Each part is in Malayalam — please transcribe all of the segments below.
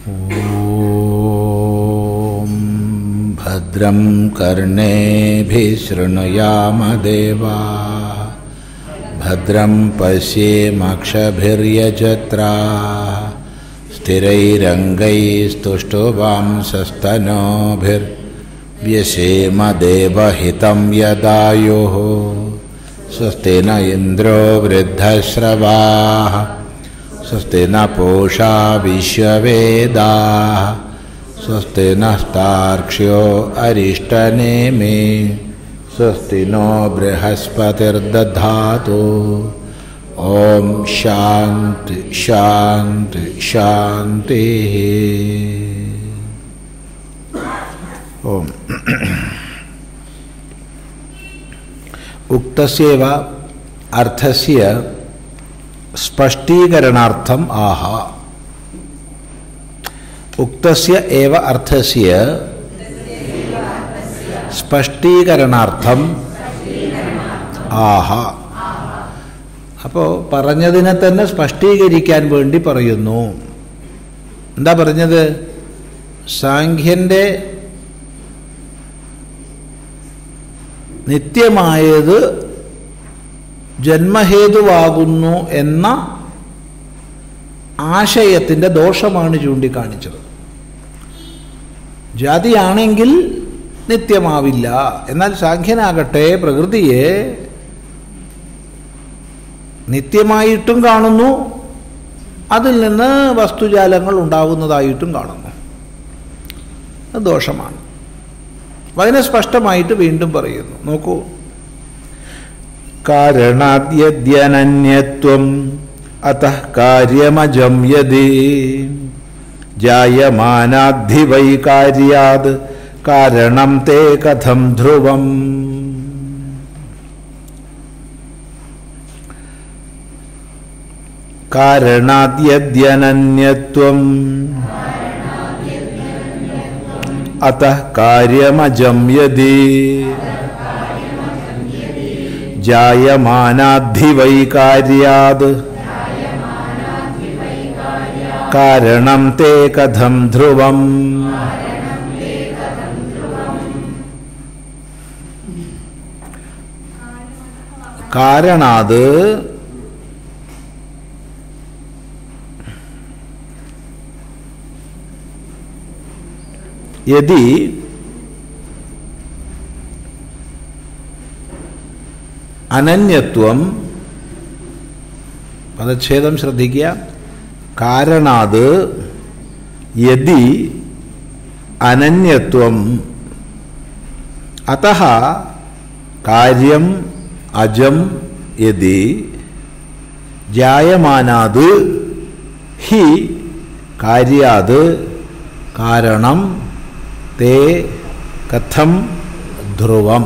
ॐ भद्रं कर्णेभिः शृणुयामदेवा भद्रं पश्येमक्षभिर्यजत्रा स्थिरैरङ्गैस्तुष्टुवांसस्तनोभिर्व्यसेमदेवहितं यदायुः स्वस्ति न इन्द्रो वृद्धश्रवाः स्वस्ति न पूषा विश्ववेदाः स्वस्ति नस्तार्क्ष्यो अरिष्टनेमि स्वस्ति नो बृहस्पतिर्दधातु ॐ शान्ति शान्ति शान्तिः ॐ उक्तस्यैव अर्थस्य स्पष्टीकरणार्थम् आह उक्तस्य एव अर्थस्य സ്പഷ്ടീകരണാർത്ഥം ആഹ അപ്പോൾ പറഞ്ഞതിനെ തന്നെ സ്പഷ്ടീകരിക്കാൻ വേണ്ടി പറയുന്നു എന്താ പറഞ്ഞത് സാഖ്യൻ്റെ നിത്യമായത് ജന്മഹേതുവാകുന്നു എന്ന ആശയത്തിൻ്റെ ദോഷമാണ് ചൂണ്ടിക്കാണിച്ചത് ജാതിയാണെങ്കിൽ നിത്യമാവില്ല എന്നാൽ സാഖ്യനാകട്ടെ പ്രകൃതിയെ നിത്യമായിട്ടും കാണുന്നു അതിൽ നിന്ന് വസ്തുജാലങ്ങൾ ഉണ്ടാകുന്നതായിട്ടും കാണുന്നു അത് ദോഷമാണ് അപ്പം അതിനെ സ്പഷ്ടമായിട്ട് വീണ്ടും പറയുന്നു നോക്കൂ കാരണാദ്യനന്യത്വം അത കാര്യമജം യതി ജായമാനാദ്ധി വൈ കാര്യാത് കാരണം തേ കഥം ധ്രുവം കാരണാദ്യനന്യത്വം അത കാര്യമജം യതി ജായമാനാദ്ധി വൈ കാര്യാത് കാരണം തേ കഥം ധ്രുവം കാരണാത് യതി അനന്യത്വം പദച്ഛേദം ശ്രദ്ധിക്കുക കാരണാത് യതി അനന്യത്വം അത കാര്യം അജം യതി ജായമാനാത് ഹി കാര്യാത് കാരണം തേ കഥം ധ്രുവം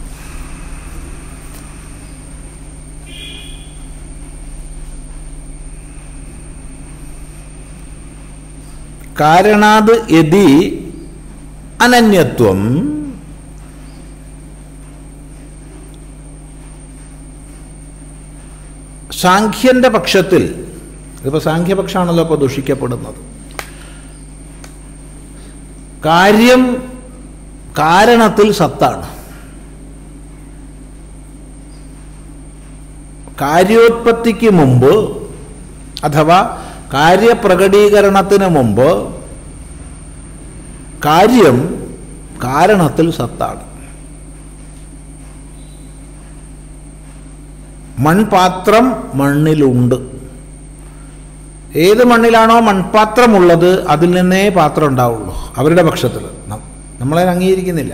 കാരണാത് യതി അനന്യത്വം സാഖ്യന്റെ പക്ഷത്തിൽ ഇതിപ്പോൾ സാഖ്യപക്ഷമാണല്ലോ ഇപ്പോൾ ദുഷിക്കപ്പെടുന്നത് കാര്യം കാരണത്തിൽ സത്താണ് കാര്യോത്പത്തിക്ക് മുമ്പ് അഥവാ കാര്യപ്രകടീകരണത്തിന് മുമ്പ് കാര്യം കാരണത്തിൽ സത്താണ് മൺപാത്രം മണ്ണിലുണ്ട് ഏത് മണ്ണിലാണോ മൺപാത്രമുള്ളത് അതിൽ നിന്നേ പാത്രം ഉണ്ടാവുള്ളൂ അവരുടെ പക്ഷത്തിൽ നമ്മളെ അംഗീകരിക്കുന്നില്ല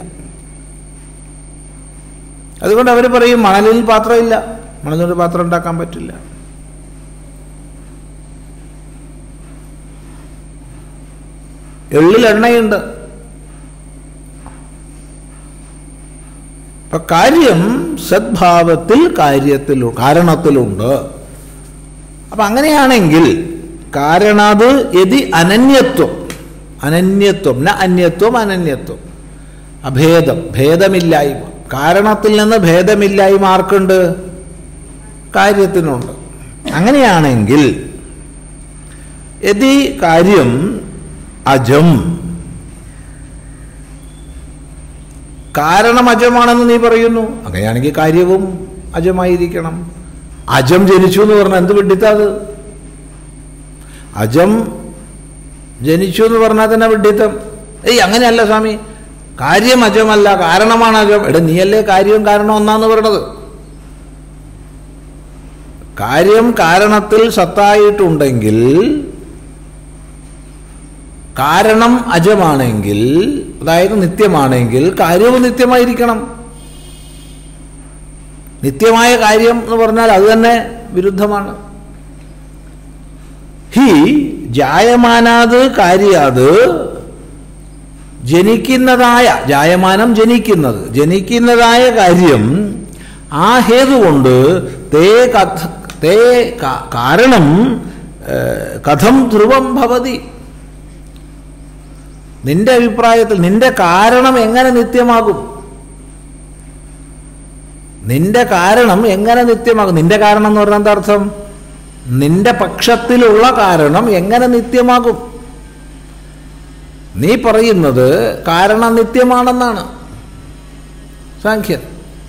അതുകൊണ്ട് അവർ പറയും മണലിൽ പാത്രമില്ല മണലിൽ പാത്രം ഉണ്ടാക്കാൻ പറ്റില്ല എള്ളിൽ എണ്ണയുണ്ട് അപ്പൊ കാര്യം സദ്ഭാവത്തിൽ കാര്യത്തിൽ കാരണത്തിലുണ്ട് അപ്പൊ അങ്ങനെയാണെങ്കിൽ കാരണത് യതി അനന്യത്വം അനന്യത്വം ന അന്യത്വം അനന്യത്വം അഭേദം ഭേദമില്ലായ്മ കാരണത്തിൽ നിന്ന് ഭേദമില്ലായ്മ ആർക്കുണ്ട് കാര്യത്തിനുണ്ട് അങ്ങനെയാണെങ്കിൽ യതി കാര്യം അജം കാരണം അജമാണെന്ന് നീ പറയുന്നു അങ്ങനെയാണെങ്കിൽ കാര്യവും അജമായിരിക്കണം അജം ജനിച്ചു എന്ന് പറഞ്ഞാൽ എന്ത് വിഡിത്താ അത് അജം ജനിച്ചു എന്ന് പറഞ്ഞാൽ തന്നെ വിഡിത്തം ഏയ് അങ്ങനെയല്ല സ്വാമി കാര്യം അജമല്ല കാരണമാണ് അജം എടാ നീയല്ലേ കാര്യവും കാരണം ഒന്നാന്ന് പറയണത് കാര്യം കാരണത്തിൽ സത്തായിട്ടുണ്ടെങ്കിൽ കാരണം അജമാണെങ്കിൽ അതായത് നിത്യമാണെങ്കിൽ കാര്യവും നിത്യമായിരിക്കണം നിത്യമായ കാര്യം എന്ന് പറഞ്ഞാൽ അത് തന്നെ വിരുദ്ധമാണ് ഹി ജായമാനാത് കാര്യാത് ജനിക്കുന്നതായ ജായമാനം ജനിക്കുന്നത് ജനിക്കുന്നതായ കാര്യം ആ ഹേതു കൊണ്ട് തേ കഥ തേ കാ- കാരണം ഏഹ്, കഥം ധ്രുവം ഭവതി നിന്റെ അഭിപ്രായത്തിൽ നിന്റെ കാരണം എങ്ങനെ നിത്യമാകും നിന്റെ കാരണം എങ്ങനെ നിത്യമാകും നിന്റെ കാരണം എന്ന് പറഞ്ഞാൽ എന്താ അർത്ഥം നിന്റെ പക്ഷത്തിലുള്ള കാരണം എങ്ങനെ നിത്യമാകും നീ പറയുന്നത് കാരണം നിത്യമാണെന്നാണ് സാഖ്യൻ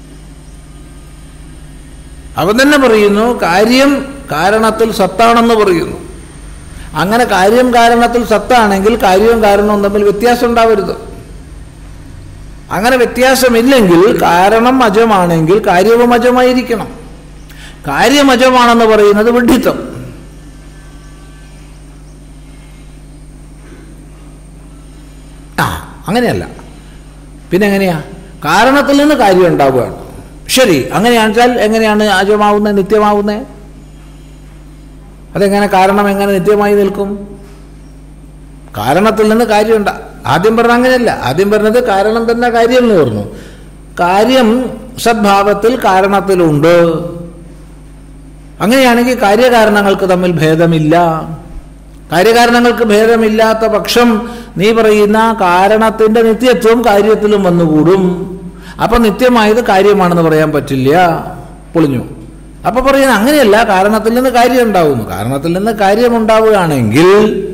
അവൻ തന്നെ പറയുന്നു കാര്യം കാരണത്തിൽ സത്താണെന്ന് പറയുന്നു അങ്ങനെ കാര്യം കാരണത്തിൽ സത്താണെങ്കിൽ കാര്യവും കാരണവും തമ്മിൽ വ്യത്യാസം ഉണ്ടാവരുത് അങ്ങനെ വ്യത്യാസമില്ലെങ്കിൽ കാരണം അജമാണെങ്കിൽ കാര്യവും അജമായിരിക്കണം കാര്യം അജമാണെന്ന് പറയുന്നത് വിഡ്ഢിത്തം ആ അങ്ങനെയല്ല പിന്നെ എങ്ങനെയാ കാരണത്തിൽ നിന്ന് കാര്യം ഉണ്ടാവുകയാണ് ശരി അങ്ങനെയാണെച്ചാൽ എങ്ങനെയാണ് അജമാവുന്നത് നിത്യമാവുന്നത് അതെങ്ങനെ കാരണം എങ്ങനെ നിത്യമായി നിൽക്കും കാരണത്തിൽ നിന്ന് കാര്യമുണ്ട ആദ്യം പറഞ്ഞ അങ്ങനെയല്ല ആദ്യം പറഞ്ഞത് കാരണം തന്നെ കാര്യം എന്ന് പറഞ്ഞു കാര്യം സദ്ഭാവത്തിൽ കാരണത്തിലുണ്ട് അങ്ങനെയാണെങ്കിൽ കാര്യകാരണങ്ങൾക്ക് തമ്മിൽ ഭേദമില്ല കാര്യകാരണങ്ങൾക്ക് ഭേദമില്ലാത്ത പക്ഷം നീ പറയുന്ന കാരണത്തിന്റെ നിത്യത്വം കാര്യത്തിലും വന്നുകൂടും അപ്പൊ നിത്യമായത് കാര്യമാണെന്ന് പറയാൻ പറ്റില്ല പൊളിഞ്ഞു അപ്പൊ പറയുന്നത് അങ്ങനെയല്ല കാരണത്തിൽ നിന്ന് കാര്യം ഉണ്ടാവുന്നു കാരണത്തിൽ നിന്ന് കാര്യം ഉണ്ടാവുകയാണെങ്കിൽ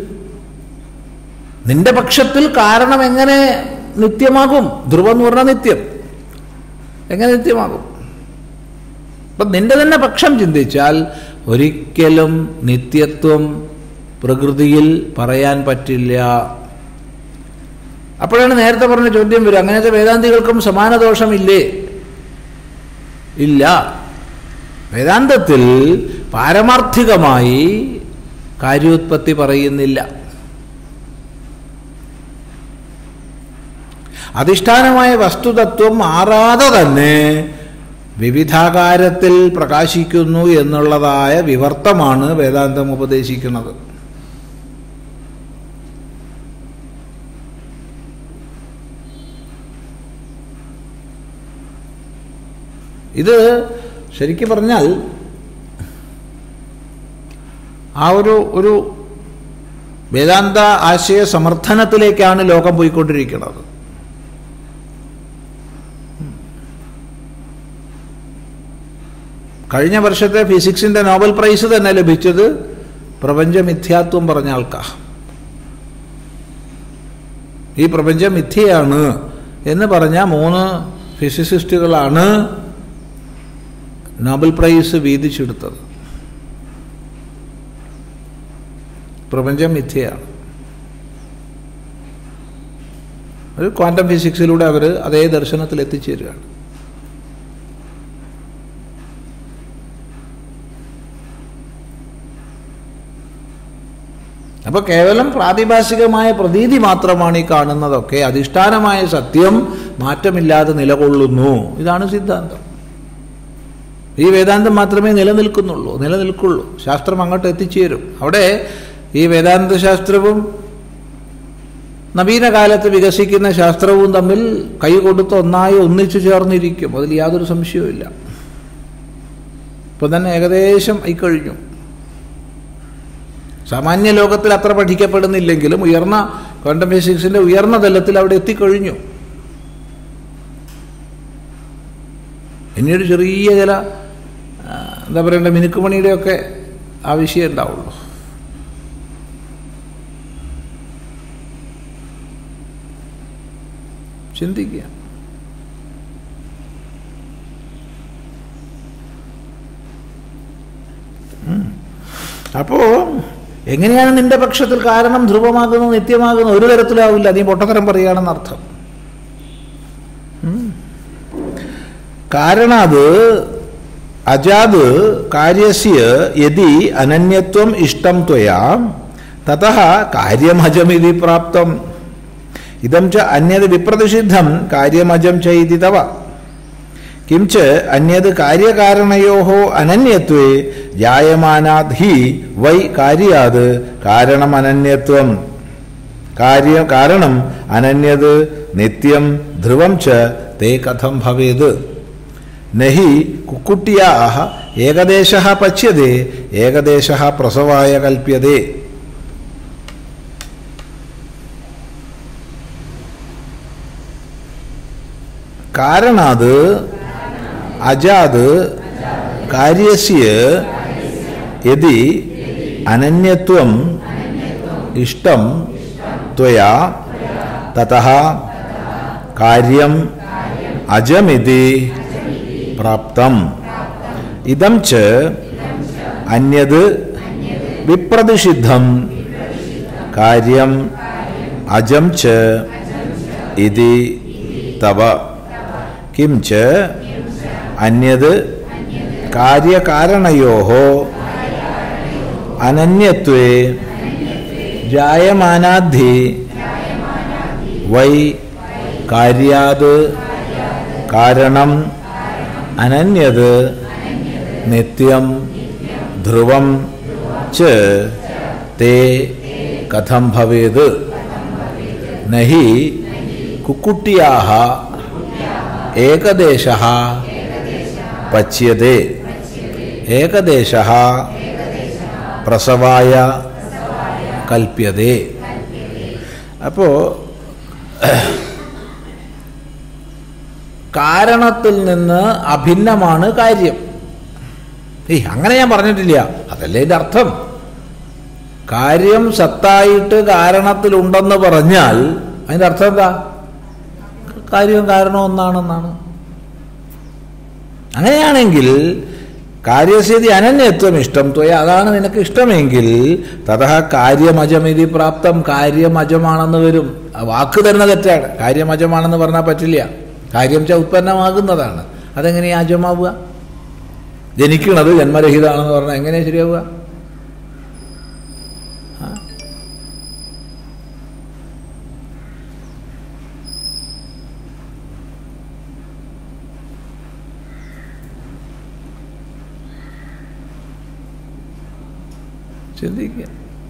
നിന്റെ പക്ഷത്തിൽ കാരണം എങ്ങനെ നിത്യമാകും ധ്രുവം എന്ന് പറഞ്ഞാൽ നിത്യം എങ്ങനെ നിത്യമാകും അപ്പൊ നിന്റെ തന്നെ പക്ഷം ചിന്തിച്ചാൽ ഒരിക്കലും നിത്യത്വം പ്രകൃതിയിൽ പറയാൻ പറ്റില്ല അപ്പോഴാണ് നേരത്തെ പറഞ്ഞ ചോദ്യം വരും അങ്ങനത്തെ വേദാന്തികൾക്കും സമാന ദോഷമില്ലേ ഇല്ല വേദാന്തത്തിൽ പാരമാർത്ഥികമായി കാര്യോത്പത്തി പറയുന്നില്ല അധിഷ്ഠാനമായ വസ്തുതത്വം മാറാതെ തന്നെ വിവിധാകാരത്തിൽ പ്രകാശിക്കുന്നു എന്നുള്ളതായ വിവർത്തമാണ് വേദാന്തം ഉപദേശിക്കുന്നത് ഇത് ശരിക്കും പറഞ്ഞാൽ ആ ഒരു ഒരു വേദാന്ത ആശയ സമർത്ഥനത്തിലേക്കാണ് ലോകം പോയിക്കൊണ്ടിരിക്കുന്നത് കഴിഞ്ഞ വർഷത്തെ ഫിസിക്സിന്റെ നോബൽ പ്രൈസ് തന്നെ ലഭിച്ചത് പ്രപഞ്ച മിഥ്യാത്വം പറഞ്ഞ ആൾക്കാ ഈ പ്രപഞ്ചം മിഥ്യയാണ് എന്ന് പറഞ്ഞ മൂന്ന് ഫിസിസിസ്റ്റുകളാണ് നോബൽ പ്രൈസ് വീതിച്ചെടുത്തത് പ്രപഞ്ചം മിഥ്യയാണ് ഒരു ക്വാണ്ടം ഫിസിക്സിലൂടെ അവർ അതേ ദർശനത്തിൽ എത്തിച്ചേരുകയാണ് അപ്പൊ കേവലം പ്രാതിഭാസികമായ പ്രതീതി മാത്രമാണ് ഈ കാണുന്നതൊക്കെ അധിഷ്ഠാനമായ സത്യം മാറ്റമില്ലാതെ നിലകൊള്ളുന്നു ഇതാണ് സിദ്ധാന്തം ഈ വേദാന്തം മാത്രമേ നിലനിൽക്കുന്നുള്ളൂ നിലനിൽക്കുള്ളൂ ശാസ്ത്രം അങ്ങോട്ട് എത്തിച്ചേരും അവിടെ ഈ വേദാന്ത ശാസ്ത്രവും നവീന കാലത്ത് വികസിക്കുന്ന ശാസ്ത്രവും തമ്മിൽ കൈകൊടുത്ത് ഒന്നായി ഒന്നിച്ചു ചേർന്നിരിക്കും അതിൽ യാതൊരു സംശയവുമില്ല ഇപ്പം തന്നെ ഏകദേശം ആയിക്കഴിഞ്ഞു സാമാന്യ ലോകത്തിൽ അത്ര പഠിക്കപ്പെടുന്നില്ലെങ്കിലും ഉയർന്ന ക്വാണ്ടം ഫിസിക്സിന്റെ ഉയർന്ന തലത്തിൽ അവിടെ എത്തിക്കഴിഞ്ഞു ഇനിയൊരു ചെറിയ ചില ആ, എന്താ പറയണ്ട മിനുക്കുമണിയുടെയൊക്കെ ആവശ്യം ഉണ്ടാവുള്ളൂ ചിന്തിക്കുക ഉം. അപ്പോ എങ്ങനെയാണ് നിന്റെ പക്ഷത്തിൽ കാരണം ധ്രുവമാകുന്നത് നിത്യമാകുന്നത് ഒരു തരത്തിലാവില്ല നീ പൊട്ടത്തരം പറയുകയാണെന്ന് അർത്ഥം ഉം. കാരണാത് അജാത് കാര്യസ്യ യതി അനന്യത്വം ഇഷ്ടം ത്വയാ തതഃ കാര്യമജമിതി പ്രാപ്തം ഇതം ച അന്യത് വിപ്രതിഷിദ്ധം കാര്യമജം ച ഇതി തവ കിംച അന്യത് കാര്യകാരണയോ അനന്യത്വേ ജായമാനാത് ഹി വൈ കാര്യാത് കാരണമനന്യത്വം കാര്യ കാരണം അനന്യത് നിത്യം ധ്രുവം ച തേ കഥം ഭവേത് നഹി കുക്കുട്ടിയാ ഏകദേശ പച്യത്തെ ഏകദേശ പ്രസവായ കൽപ്യത്തെ കാരണാത് അജാത് കാര്യസ്യ യതി അനന്യത്വം ഇഷ്ടം ത്വയാ തതഃ കാര്യം അജമിതി പ്രാപ്തം ഇതം ച അന്യത് വിപ്രതിഷിദ്ധം കാര്യം അജം ച ഇതി തവ കിം ച അന്യത് കാര്യകാരണയോ അനന്യത്വേ ജായമാനാദ്ധി വൈ കാര്യാത് കാരണം അനന്യത് നിത്യം ധ്രുവം ച തേ കഥം ഭവേത് നഹി കുക്കുട്ടിയാഹ ഏകദേശ പച്യത്തെ ഏകദേശ പ്രസവായ കൽപ്യതേ അപ്പോ കാരണത്തിൽ നിന്ന് അഭിന്നമാണ് കാര്യം ഏയ് അങ്ങനെ ഞാൻ പറഞ്ഞിട്ടില്ല അതല്ലേ എൻ്റെ അർത്ഥം കാര്യം സത്തായിട്ട് കാരണത്തിലുണ്ടെന്ന് പറഞ്ഞാൽ അതിൻ്റെ അർത്ഥം എന്താ കാര്യവും കാരണവും ഒന്നാണെന്നാണ് അങ്ങനെയാണെങ്കിൽ കാര്യസ്ഥിതി അനന്യത്വം ഇഷ്ടം ത്വയ അതാണ് നിനക്ക് ഇഷ്ടമെങ്കിൽ തഥ കാര്യമജമിതി പ്രാപ്തം കാര്യമജമാണെന്ന് വരും ആ വാക്ക് തന്നെ തെറ്റാണ് കാര്യമജമാണെന്ന് പറഞ്ഞാൽ പറ്റില്ല കാര്യം ച ഉത്പന്നമാകുന്നതാണ് അതെങ്ങനെയാ അജമാവുക ജനിക്കണത് ജന്മരഹിതമാണെന്ന് പറഞ്ഞാൽ എങ്ങനെയാ ശരിയാവുക ആ? ചിന്തിക്കുക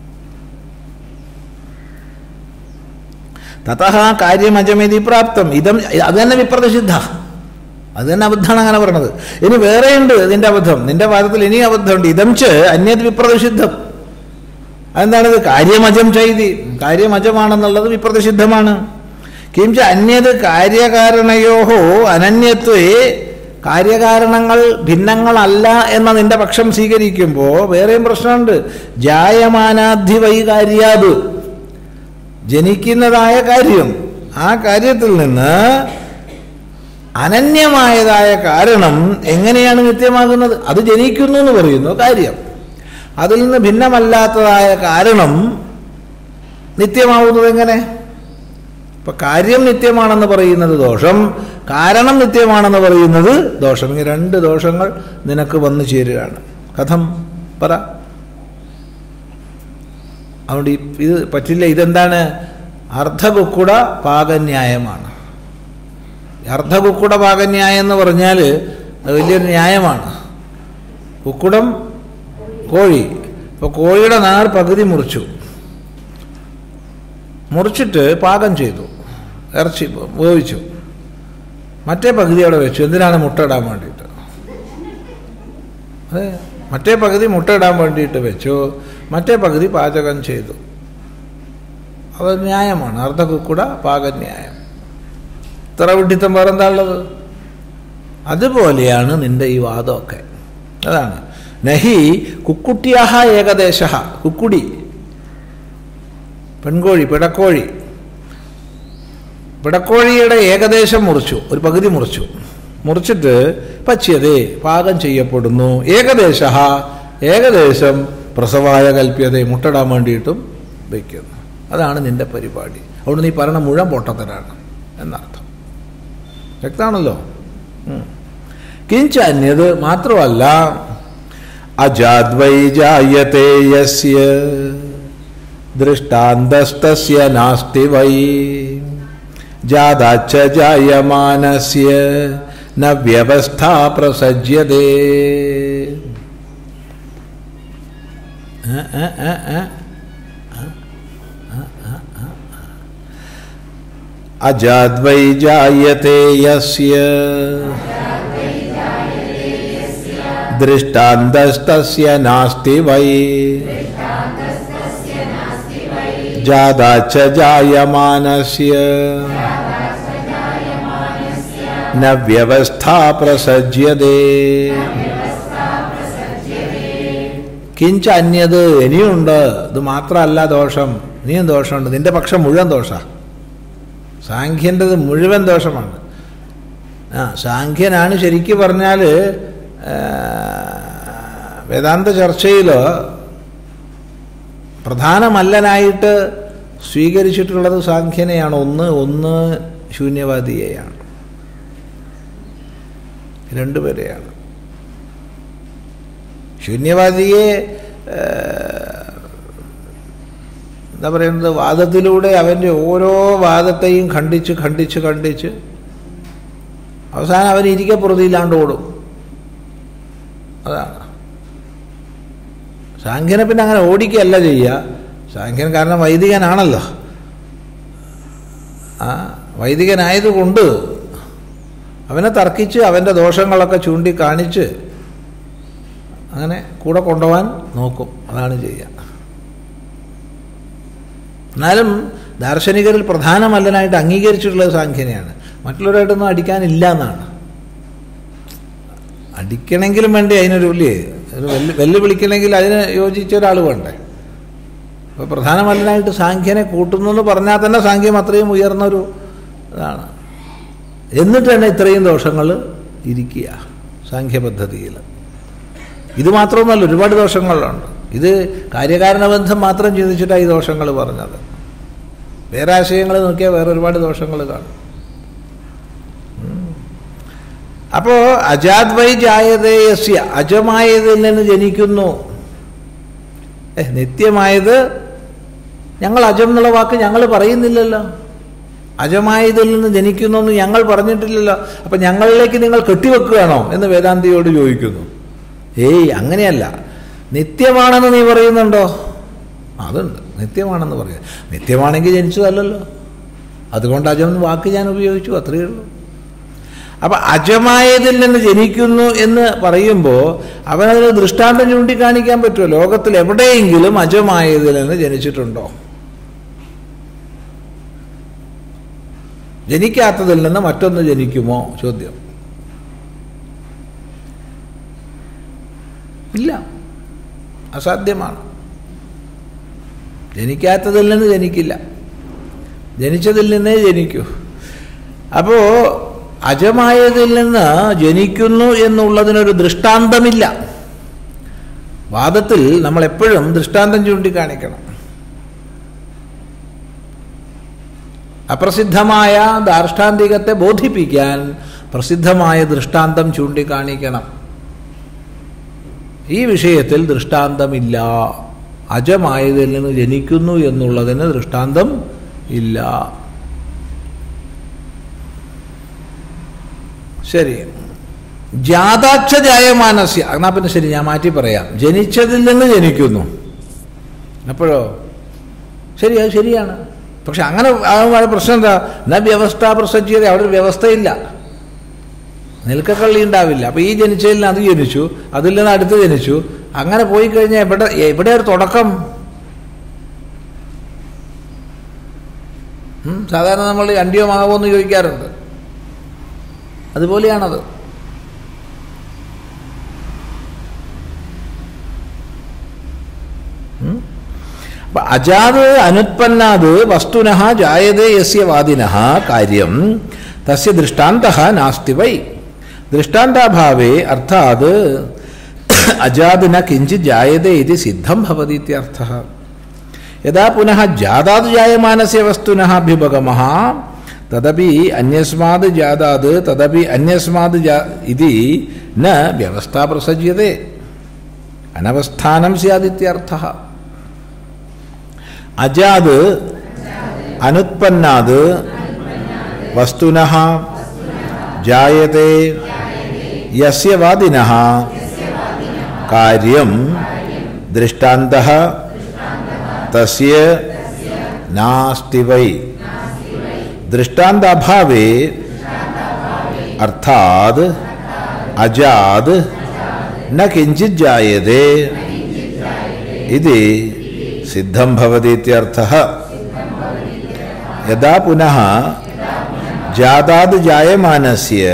തതഃ കാര്യമജമിതി പ്രാപ്തം ഇതം അത് തന്നെ വിപ്രതിഷിദ്ധ അത് തന്നെ അബദ്ധമാണ് അങ്ങനെ പറഞ്ഞത് ഇനി വേറെയുണ്ട് ഇതിന്റെ അബദ്ധം നിന്റെ വാദത്തിൽ ഇനി അബദ്ധമുണ്ട് ഇതം ച് അന്യത് വിപ്രതിഷിദ്ധം അതെന്താണിത് കാര്യമജം ചെയ്തി കാര്യമജമാണെന്നുള്ളത് വിപ്രതിഷിദ്ധമാണ് കിംച അന്യത് കാര്യകാരണയോഹോ അനന്യത്വേ കാര്യകാരണങ്ങൾ ഭിന്നങ്ങളല്ല എന്ന നിന്റെ പക്ഷം സ്വീകരിക്കുമ്പോൾ വേറെയും പ്രശ്നമുണ്ട് ജായമാനാധി വൈകാര്യാത് ജനിക്കുന്നതായ കാര്യം ആ കാര്യത്തിൽ നിന്ന് അനന്യമായതായ കാരണം എങ്ങനെയാണ് നിത്യമാകുന്നത് അത് ജനിക്കുന്നു എന്ന് പറയുന്നു കാര്യം അതിൽ നിന്ന് ഭിന്നമല്ലാത്തതായ കാരണം നിത്യമാവുന്നത് എങ്ങനെ ഇപ്പൊ കാര്യം നിത്യമാണെന്ന് പറയുന്നത് ദോഷം കാരണം നിത്യമാണെന്ന് പറയുന്നത് ദോഷം ഇങ്ങനെ രണ്ട് ദോഷങ്ങൾ നിനക്ക് വന്നു ചേരുകയാണ് കഥം പറ അതുകൊണ്ട് ഈ- ഇത് പറ്റില്ല ഇതെന്താണ് അർദ്ധകുക്കുട പാകന്യായമാണ് അർദ്ധകുക്കുട പാകന്യായം എന്ന് പറഞ്ഞാൽ അത് വലിയൊരു ന്യായമാണ് കുക്കുടം കോഴി ഇപ്പോൾ കോഴിയുടെ നാർ പകുതി മുറിച്ചു മുറിച്ചിട്ട് പാകം ചെയ്തു ഇറച്ചി വേവിച്ചു മറ്റേ പകുതി അവിടെ വെച്ചു എന്തിനാണ് മുട്ട ഇടാൻ വേണ്ടിയിട്ട് അതെ മറ്റേ പകുതി മുട്ട ഇടാൻ വേണ്ടിയിട്ട് വെച്ചു മറ്റേ പകുതി പാചകം ചെയ്തു അത് ന്യായമാണ് അർദ്ധകുക്കുട പാകന്യായം ഇത്ര വിഡിത്തം വേറെന്താ ഉള്ളത് അതുപോലെയാണ് നിന്റെ ഈ വാദമൊക്കെ അതാണ് നഹി കുക്കുട്ടിയാഹ ഏകദേശ കുക്കുടി പെൺകോഴി പിടക്കോഴി പിടക്കോഴിയുടെ ഏകദേശം മുറിച്ചു ഒരു പകുതി മുറിച്ചു മുറിച്ചിട്ട് പച്യതേ പാകം ചെയ്യപ്പെടുന്നു ഏകദേശ ഏകദേശം പ്രസവായ കൽപ്യത മുട്ടടാൻ വേണ്ടിയിട്ടും വയ്ക്കുന്നു അതാണ് നിന്റെ പരിപാടി അതുകൊണ്ട് നീ പറയണ മുഴുവൻ പൊട്ടത്തരാണ് എന്നർത്ഥം വ്യക്തമാണല്ലോ ഉം. കിഞ്ച അന്യത് മാത്രമല്ല അജാദ്വൈ ജായത്തെ യസ്യ ദൃഷ്ടാന്തസ്തസ്യ നാസ്തി വൈ ജാതാച്ച ജായമാനസ്യ ന വ്യവസ്ഥ പ്രസജ്യതേ ഏ, ഏ, ഏ, ഏ. അജാദ്വൈ ജായത്തെ യസ്യ ദൃഷ്ടാന്തസ്തസ്യ നാസ്തി വൈ ജാതാച്ച ജായമാനസ്യ ന വ്യവസ്ഥ പ്രസജ്യതേ കിഞ്ച അന്യത് ഇനിയുണ്ട് ഇത് മാത്രമല്ല ദോഷം ഇനിയും ദോഷമുണ്ട് നിന്റെ പക്ഷം മുഴുവൻ ദോഷ സാഖ്യൻ്റെത് മുഴുവൻ ദോഷമാണ് ആ സാഖ്യനാണ് ശരിക്കും പറഞ്ഞാൽ വേദാന്ത ചർച്ചയിൽ പ്രധാനമല്ലനായിട്ട് സ്വീകരിച്ചിട്ടുള്ളത് സാഖ്യനെയാണ് ഒന്ന് ഒന്ന് ശൂന്യവാദിയെയാണ് രണ്ടുപേരെയാണ് ശൂന്യവാദിയെ ആ, എന്താ പറയുന്നത് വാദത്തിലൂടെ അവൻ്റെ ഓരോ വാദത്തെയും ഖണ്ഡിച്ച് ഖണ്ഡിച്ച് ഖണ്ഡിച്ച് അവസാനം അവൻ ഇരിക്കപ്പുറതിയില്ലാണ്ട് ഓടും അതാണ് സാഖ്യനെ പിന്നെ അങ്ങനെ ഓടിക്കുകയല്ല ചെയ്യുക സാഖ്യൻ കാരണം വൈദികനാണല്ലോ ആ വൈദികനായതുകൊണ്ട് അവനെ തർക്കിച്ച് അവൻ്റെ ദോഷങ്ങളൊക്കെ ചൂണ്ടിക്കാണിച്ച് അങ്ങനെ കൂടെ കൊണ്ടുപോകാൻ നോക്കും അതാണ് ചെയ്യുക എന്നാലും ദാർശനികരിൽ പ്രധാനമല്ലനായിട്ട് അംഗീകരിച്ചിട്ടുള്ളത് സാഖ്യനെയാണ് മറ്റുള്ളവരായിട്ടൊന്നും അടിക്കാനില്ല എന്നാണ് അടിക്കണമെങ്കിലും വേണ്ടി അതിനൊരു ഇല്ലേ ഒരു വെല്ലു വെല്ലുവിളിക്കണമെങ്കിൽ അതിന് യോജിച്ച ഒരാൾ വേണ്ടേ അപ്പോൾ പ്രധാനമല്ലനായിട്ട് സാഖ്യനെ കൂട്ടുന്നു എന്ന് പറഞ്ഞാൽ തന്നെ സാഖ്യം അത്രയും ഉയർന്നൊരു ഇതാണ് എന്നിട്ട് തന്നെ ഇത്രയും ദോഷങ്ങൾ ഇരിക്കുക സാഖ്യപദ്ധതിയിൽ ഇത് മാത്രമൊന്നുമല്ല ഒരുപാട് ദോഷങ്ങളുണ്ട് ഇത് കാര്യകാരണബന്ധം മാത്രം ചിന്തിച്ചിട്ടാണ് ഈ ദോഷങ്ങൾ പറഞ്ഞത് വേറെ ആശയങ്ങൾ നോക്കിയാൽ വേറെ ഒരുപാട് ദോഷങ്ങൾ കാണും അപ്പോൾ അജാദ്വൈ ജായതേയസ്യ അജമായതിൽ നിന്ന് ജനിക്കുന്നു ഏ നിത്യമായത് ഞങ്ങൾ അജം എന്നുള്ള വാക്ക് ഞങ്ങൾ പറയുന്നില്ലല്ലോ അജമായതിൽ നിന്ന് ജനിക്കുന്നു എന്ന് ഞങ്ങൾ പറഞ്ഞിട്ടില്ലല്ലോ അപ്പം ഞങ്ങളിലേക്ക് നിങ്ങൾ കെട്ടിവെക്കുകയാണോ എന്ന് വേദാന്തിയോട് ചോദിക്കുന്നു ഏയ് അങ്ങനെയല്ല നിത്യമാണെന്ന് നീ പറയുന്നുണ്ടോ അതുണ്ട് നിത്യമാണെന്ന് പറയുക നിത്യമാണെങ്കിൽ ജനിച്ചതല്ലല്ലോ അതുകൊണ്ട് അജം എന്ന വാക്ക് ഞാൻ ഉപയോഗിച്ചു അത്രയേ ഉള്ളൂ അപ്പം അജമായതിൽ നിന്ന് ജനിക്കുന്നു എന്ന് പറയുമ്പോൾ അവനതിന് ദൃഷ്ടാന്തം ചൂണ്ടിക്കാണിക്കാൻ പറ്റുമോ ലോകത്തിൽ എവിടെയെങ്കിലും അജമായതിൽ നിന്ന് ജനിച്ചിട്ടുണ്ടോ ജനിക്കാത്തതിൽ നിന്ന് മറ്റൊന്ന് ജനിക്കുമോ ചോദ്യം ഇല്ല അസാധ്യമാണ് ജനിക്കാത്തതിൽ നിന്ന് ജനിക്കില്ല ജനിച്ചതിൽ നിന്നേ ജനിക്കൂ അപ്പോൾ അജമായതിൽ നിന്ന് ജനിക്കുന്നു എന്നുള്ളതിനൊരു ദൃഷ്ടാന്തമില്ല വാദത്തിൽ നമ്മൾ എപ്പോഴും ദൃഷ്ടാന്തം ചൂണ്ടിക്കാണിക്കണം അപ്രസിദ്ധമായ ദാർഷ്ടാന്തികത്തെ ബോധിപ്പിക്കാൻ പ്രസിദ്ധമായ ദൃഷ്ടാന്തം ചൂണ്ടിക്കാണിക്കണം ഈ വിഷയത്തിൽ ദൃഷ്ടാന്തമില്ല അജമായതിൽ നിന്ന് ജനിക്കുന്നു എന്നുള്ളതിന് ദൃഷ്ടാന്തം ഇല്ല ശരി ജാതാക്ഷ ജായമാനസ്യ എന്നാ പിന്നെ ശരി ഞാൻ മാറ്റി പറയാം ജനിച്ചതിൽ നിന്ന് ജനിക്കുന്നു അപ്പോഴോ ശരി അത് ശരിയാണ് പക്ഷെ അങ്ങനെ ആകുമ്പോൾ പ്രശ്നം എന്താ എന്നാ വ്യവസ്ഥ പ്രസജ്യത അവിടെ ഒരു വ്യവസ്ഥയില്ല നിൽക്കക്കള്ളി ഉണ്ടാവില്ല അപ്പോൾ ഈ ജനിച്ചതിൽ നിന്ന് അത് ജനിച്ചു അതിൽ നിന്ന് അടുത്ത് ജനിച്ചു അങ്ങനെ പോയി കഴിഞ്ഞാൽ എവിടെ എവിടെ ഒരു തുടക്കം ഉം, സാധാരണ നമ്മൾ അണ്ടിയോ മാവോ എന്ന് ചോദിക്കാറുണ്ട് അതുപോലെയാണത് ഉം. അപ്പൊ അജാത് അനുത്പന്നാത് വസ്തുന ജായതേ യസ്യ വാദിന കാര്യം തസ്യ ദൃഷ്ടാന്ത നാസ്തി വൈ ദൃഷ്ടാന്താഭാവേ അർത്ഥാത് അജാത് ന കിഞ്ചിത് ജായതേ ഇത് സിദ്ധം ഭവതി ഇത്യർത്ഥः യഥാ പുനഃ ജാതാത് ജായമാനസ്യ വസ്തുനഃ അഭ്യുപഗമः തദപി അന്യസ്മാത് ജാതാത് തദപി അന്യസ്മാത് ജാ ഇതി ന വ്യവസ്ഥ പ്രസജ്യത്തെ അനവസ്ഥാനം സ്യാദിത്യർത്ഥः അജാത് അനുത്പന്നാത് വസ്തുനഃ ജായത്തെ യസ്യ വാദിനഃ കാര്യം ദൃഷ്ടാന്തः തസ്യ നാസ്തി വൈ ദൃഷ്ടാന്താഭാവേ അർത്ഥാത് അജാത് ന കിഞ്ചിത് ജായതേ ഇത് സിദ്ധം ഭവതി ഇത്യർത്ഥः യഥാ പുനഃ ജാതാത് ജായമാനസ്യ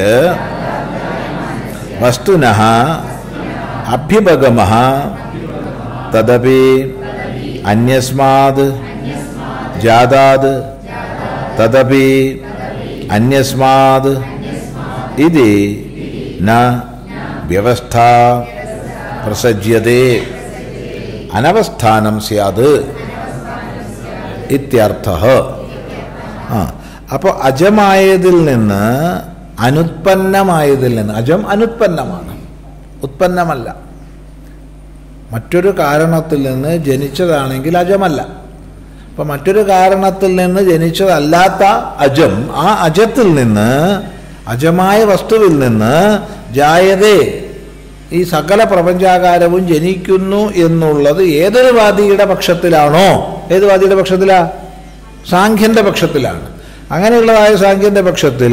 വസ്തുനഃ അഭ്യുപഗമः തദപി അന്യസ്മാത് ജാതാത് തദപി അന്യസ്മാത് ഇത് ന വ്യവസ്ഥ പ്രസജ്യത്തെ അനവസ്ഥാനം സ്യാത് ഇത്യർത്ഥ ആ അപ്പോൾ അജമായതിൽ നിന്ന് അനുത്പന്നമായതിൽ നിന്ന് അജം അനുത്പന്നമാണ് ഉത്പന്നമല്ല മറ്റൊരു കാരണത്തിൽ നിന്ന് ജനിച്ചതാണെങ്കിൽ അജമല്ല അപ്പം മറ്റൊരു കാരണത്തിൽ നിന്ന് ജനിച്ചതല്ലാത്ത അജം ആ അജത്തിൽ നിന്ന് അജമായ വസ്തുവിൽ നിന്ന് ജായതേ ഈ സകല പ്രപഞ്ചാകാരവും ജനിക്കുന്നു എന്നുള്ളത് ഏതൊരു വാദിയുടെ പക്ഷത്തിലാണോ ഏത് വാദിയുടെ പക്ഷത്തിലാ സാഖ്യന്റെ പക്ഷത്തിലാണ് അങ്ങനെയുള്ളതായ സാഖ്യന്റെ പക്ഷത്തിൽ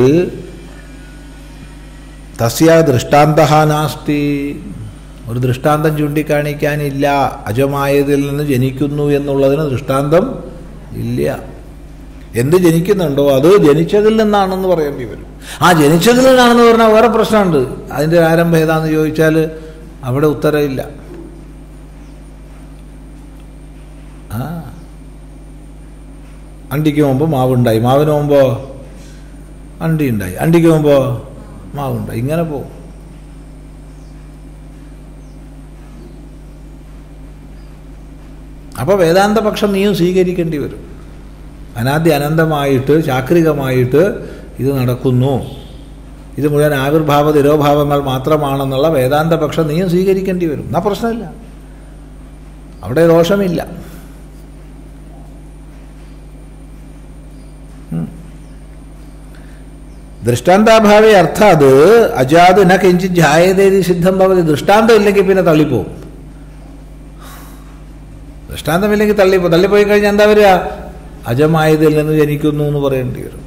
തസ്യ ദൃഷ്ടാന്ത നാസ്തി ഒരു ദൃഷ്ടാന്തം ചൂണ്ടിക്കാണിക്കാനില്ല അജമായതിൽ നിന്ന് ജനിക്കുന്നു എന്നുള്ളതിന് ദൃഷ്ടാന്തം ഇല്ല എന്ത് ജനിക്കുന്നുണ്ടോ അത് ജനിച്ചതിൽ നിന്നാണെന്ന് പറയേണ്ടി വരും ആ ജനിച്ചതിൽ നിന്നാണെന്ന് പറഞ്ഞാൽ വേറെ പ്രശ്നമുണ്ട് അതിൻ്റെ ആരംഭം ഏതാന്ന് ചോദിച്ചാൽ അവിടെ ഉത്തരമില്ല ആ അണ്ടിക്ക് മുമ്പ് മാവുണ്ടായി മാവിന് മുമ്പോ അണ്ടി ഉണ്ടായി അണ്ടിക്ക് മുമ്പോ മാവുണ്ടായി ഇങ്ങനെ പോകും അപ്പോൾ വേദാന്ത പക്ഷം നീയും സ്വീകരിക്കേണ്ടി വരും അനാദ്യ അനന്തമായിട്ട് ചാക്രികമായിട്ട് ഇത് നടക്കുന്നു ഇത് മുഴുവൻ ആവിർഭാവ തിരോഭാവങ്ങൾ മാത്രമാണെന്നുള്ള വേദാന്ത പക്ഷം നീയും സ്വീകരിക്കേണ്ടി വരും എന്നാ പ്രശ്നമില്ല അവിടെ ദോഷമില്ല ദൃഷ്ടാന്താഭാവേ അർത്ഥാത് അജാത് ന കിഞ്ചിത് ജായതേതി സിദ്ധം ഭവതി ദൃഷ്ടാന്തം ഇല്ലെങ്കിൽ പിന്നെ തള്ളിപ്പോവും ദൃഷ്ടാന്തമില്ലെങ്കിൽ തള്ളിപ്പോ തള്ളിപ്പോയി കഴിഞ്ഞാൽ എന്താ വരിക അജമായതിൽ നിന്ന് ജനിക്കുന്നു എന്ന് പറയേണ്ടി വരും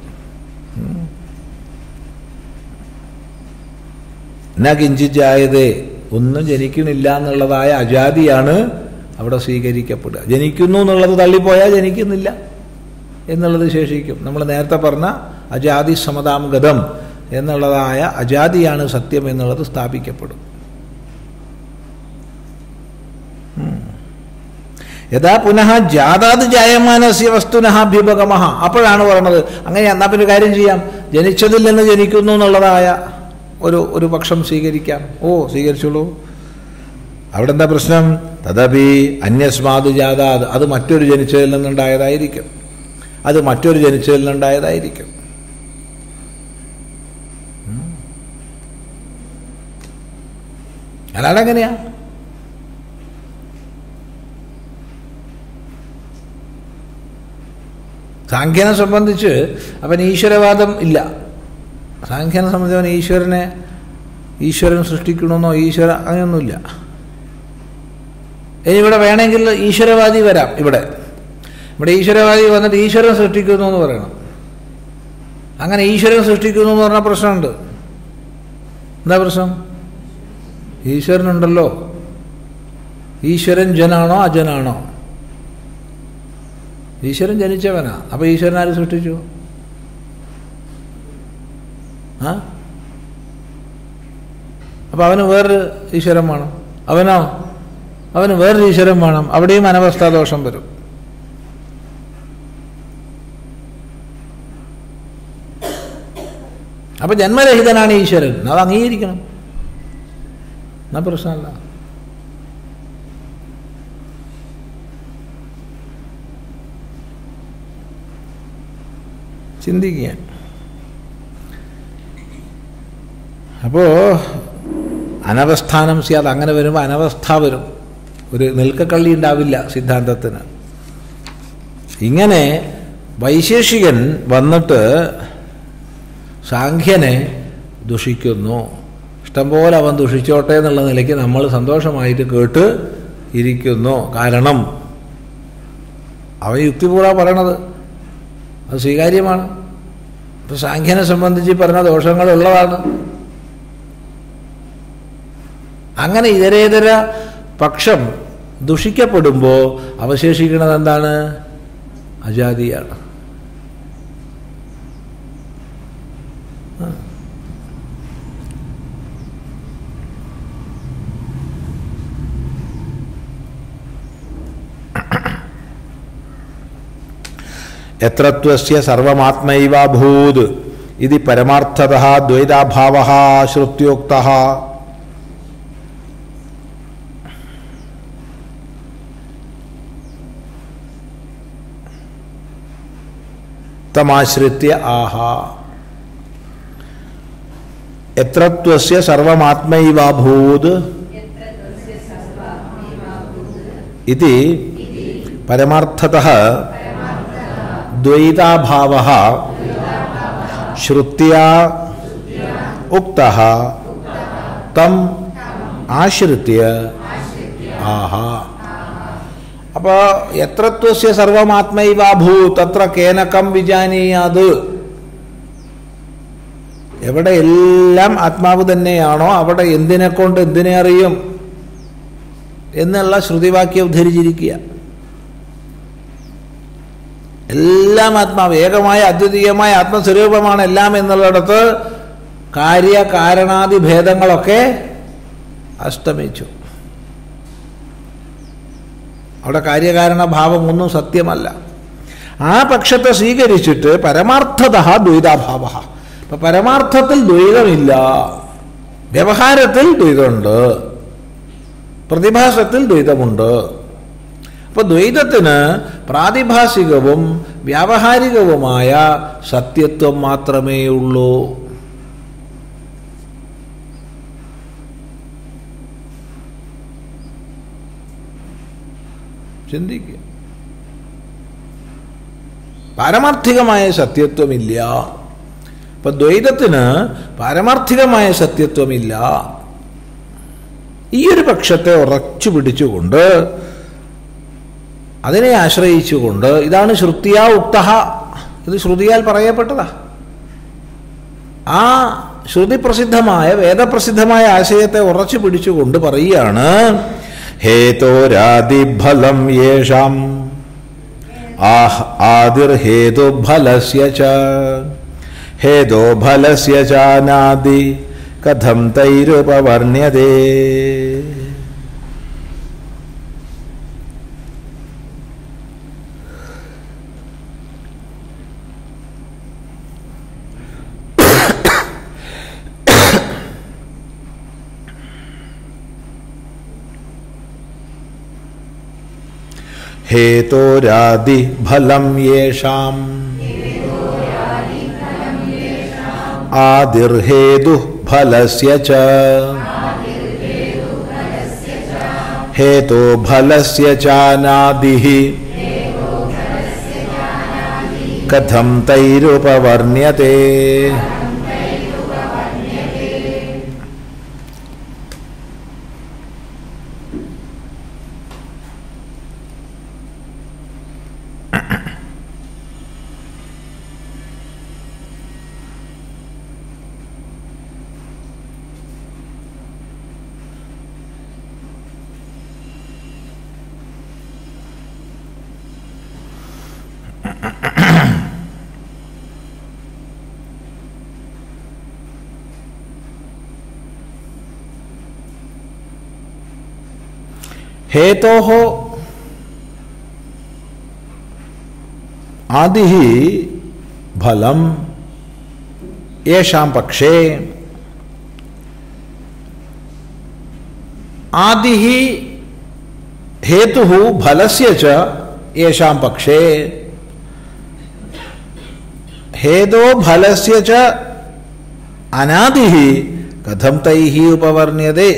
ന കിഞ്ചിജായതേ ഒന്നും ജനിക്കുന്നില്ല എന്നുള്ളതായ അജാതിയാണ് അവിടെ സ്വീകരിക്കപ്പെടുക ജനിക്കുന്നു എന്നുള്ളത് തള്ളിപ്പോയാൽ ജനിക്കുന്നില്ല എന്നുള്ളത് ശേഷിക്കും നമ്മൾ നേരത്തെ പറഞ്ഞ അജാതി സമതാം ഗതം എന്നുള്ളതായ അജാതിയാണ് സത്യം എന്നുള്ളത് സ്ഥാപിക്കപ്പെടും യഥാ പുനഃ ജാതാത് ജായമാനസ്യ വസ്തുനഃ അഭ്യുപഗമ അപ്പോഴാണ് പറയുന്നത് അങ്ങനെ എന്നാ പിന്നെ കാര്യം ചെയ്യാം ജനിച്ചതിൽ നിന്ന് ജനിക്കുന്നു എന്നുള്ളതായ ഒരു ഒരു പക്ഷം സ്വീകരിക്കാം ഓ സ്വീകരിച്ചോളൂ അവിടെ എന്താ പ്രശ്നം തദപി അന്യസ്മാത് ജാതാത് അത് മറ്റൊരു ജനിച്ചതിൽ നിന്നുണ്ടായതായിരിക്കും അത് മറ്റൊരു ജനിച്ചതിൽ നിന്നുണ്ടായതായിരിക്കും അല്ലാതെ എങ്ങനെയാ സാഖ്യനെ സംബന്ധിച്ച് അവൻ ഈശ്വരവാദം ഇല്ല സാഖ്യനെ സംബന്ധിച്ച് അവൻ ഈശ്വരനെ ഈശ്വരൻ സൃഷ്ടിക്കണമെന്നോ ഈശ്വര അങ്ങനെയൊന്നുമില്ല ഇനി ഇവിടെ വേണമെങ്കിൽ ഈശ്വരവാദി വരാം ഇവിടെ ഇവിടെ ഈശ്വരവാദി വന്നിട്ട് ഈശ്വരൻ സൃഷ്ടിക്കുന്നു എന്ന് പറയണം അങ്ങനെ ഈശ്വരൻ സൃഷ്ടിക്കുന്നു എന്ന് പറഞ്ഞ പ്രശ്നമുണ്ട് എന്താ പ്രശ്നം ഈശ്വരനുണ്ടല്ലോ ഈശ്വരൻ ജനാണോ അജനാണോ ഈശ്വരൻ ജനിച്ചവനാ അപ്പൊ ഈശ്വരൻ ആര് സൃഷ്ടിച്ചു ആ അപ്പൊ അവന് വേറൊരു ഈശ്വരൻ വേണം അവനോ അവന് വേറൊരു ഈശ്വരൻ വേണം അവിടെയും അനവസ്ഥാദോഷം വരും അപ്പൊ ജന്മരഹിതനാണ് ഈശ്വരൻ അത് അംഗീകരിക്കണം എന്നാ പ്രശ്നമല്ല ചിന്തിക്കുക അപ്പോൾ അനവസ്ഥാനം സ്യാത് അങ്ങനെ വരുമ്പോൾ അനവസ്ഥ വരും ഒരു നിൽക്കക്കള്ളി ഉണ്ടാവില്ല സിദ്ധാന്തത്തിന് ഇങ്ങനെ വൈശേഷികൻ വന്നിട്ട് സാഖ്യനെ ദുഷിക്കുന്നു ഇഷ്ടംപോലെ അവൻ ദുഷിച്ചോട്ടെ എന്നുള്ള നിലയ്ക്ക് നമ്മൾ സന്തോഷമായിട്ട് കേട്ട് ഇരിക്കുന്നു കാരണം അവൻ യുക്തിപൂർവ്വം പറയണത് അത് സ്വീകാര്യമാണ് ഇപ്പൊ സാഖ്യനെ സംബന്ധിച്ച് പറഞ്ഞ ദോഷങ്ങളുള്ളതാണ് അങ്ങനെ ഇതരേതര പക്ഷം ദുഷിക്കപ്പെടുമ്പോൾ അവശേഷിക്കുന്നത് എന്താണ് അജാതിയാണ് ആ. എത്രത്വസ്യ സർവമാത്മൈവാഭൂത് ഇത് പരമാർത്ഥത ദ്വൈതാഭാവ ശ്രുത്യോക്ത തമാശ്രിത്യ ആഹ എത്രത്വസ്യ സർവമാത്മൈവാഭൂത് ഇത് പരമാർത്ഥത ദ്വൈതാഭാവ ശ്രുത്യാ ഉക്ത തം ആശ്രിത്യ ആഹ അപ്പൊ എത്രത്വസ്യ സർവമാത്മൈവാഭൂ തത്ര കേനകം വിജാനീയാത് എവിടെ എല്ലാം ആത്മാവ് തന്നെയാണോ അവിടെ എന്തിനെ കൊണ്ട് എന്തിനെ അറിയും എന്നുള്ള ശ്രുതിവാക്യം ഉദ്ധരിച്ചിരിക്കുക എല്ലാം ആത്മാവ് ഏകമായ അദ്വിതീയമായ ആത്മസ്വരൂപമാണ് എല്ലാം എന്നുള്ളിടത്ത് കാര്യ കാരണാദി ഭേദങ്ങളൊക്കെ അസ്തമിച്ചു അവിടെ കാര്യകാരണ ഭാവം ഒന്നും സത്യമല്ല ആ പക്ഷത്തെ സ്വീകരിച്ചിട്ട് പരമാർത്ഥത ദ്വൈതാഭാവ ഇപ്പൊ പരമാർത്ഥത്തിൽ ദ്വൈതമില്ല വ്യവഹാരത്തിൽ ദ്വൈതമുണ്ട് പ്രതിഭാസത്തിൽ ദ്വൈതമുണ്ട് അപ്പൊ ദ്വൈതത്തിന് പ്രാതിഭാസികവും വ്യാവഹാരികവുമായ സത്യത്വം മാത്രമേ ഉള്ളൂ ചിന്തിക്കുക പാരമാർത്ഥികമായ സത്യത്വമില്ല ഇപ്പൊ ദ്വൈതത്തിന് പാരമാർത്ഥികമായ സത്യത്വമില്ല ഈ ഒരു പക്ഷത്തെ ഉറച്ചു പിടിച്ചുകൊണ്ട് അതിനെ ആശ്രയിച്ചുകൊണ്ട് ഇതാണ് ശ്രുതിയാ ഉക്ത ഇത് ശ്രുതിയാൽ പറയപ്പെട്ടതാ ആ ശ്രുതി പ്രസിദ്ധമായ വേദപ്രസിദ്ധമായ ആശയത്തെ ഉറച്ചു പിടിച്ചുകൊണ്ട് പറയുകയാണ് ഹേതോരാദിഫലം യേഷാം ആഹ് ആദിർഹേതുഫലസ്യ ച ഹേതോഫലസ്യ ചാനാദി കഥം തൈരുപവർണ്യതേ हेतोरादिफलं येषाम् आदिर्हेतुः फलस्य च हेतोफलस्य चानादिः कथं तैरुपवर्ण्यते हेतोः आदिः फलम् യേഷാം പക്ഷേ ആദി ഹേതു ഫലസ്യ ച യേഷാം പക്ഷേ ഹേതോ ഫലസ്യ ച അനാദി കഥം തൈഹി ഉപവർണ്യതേ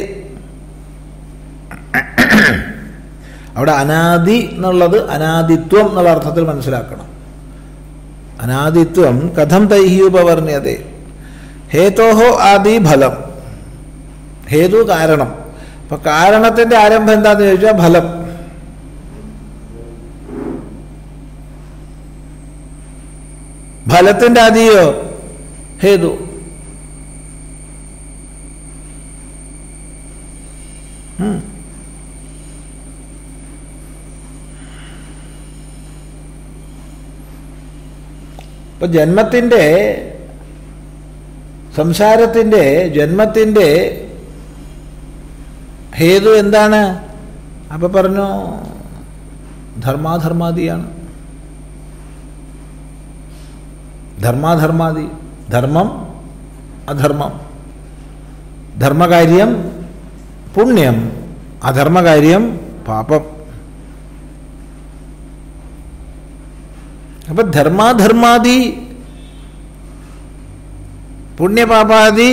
അവിടെ അനാദി എന്നുള്ളത് അനാദിത്വം എന്നുള്ള അർത്ഥത്തിൽ മനസ്സിലാക്കണം അനാദിത്വം കഥം തൈഹി ഉപവർണ്യതേ ഹേതോഹോ ആദി ഫലം ഹേതു കാരണം അപ്പൊ കാരണത്തിന്റെ ആരംഭം എന്താന്ന് ചോദിച്ചാൽ ഫലം ഫലത്തിന്റെ ആദിയോ ഹേതു ഉം. ഇപ്പൊ ജന്മത്തിൻ്റെ സംസാരത്തിൻ്റെ ജന്മത്തിൻ്റെ ഹേതു എന്താണ് അപ്പൊ പറഞ്ഞു ധർമാധർമാദിയാണ് ധർമാധർമാദി ധർമ്മം അധർമ്മം ധർമ്മകാര്യം പുണ്യം അധർമ്മകാര്യം പാപം അപ്പൊ ധർമാധർമാദി പുണ്യപാപാദി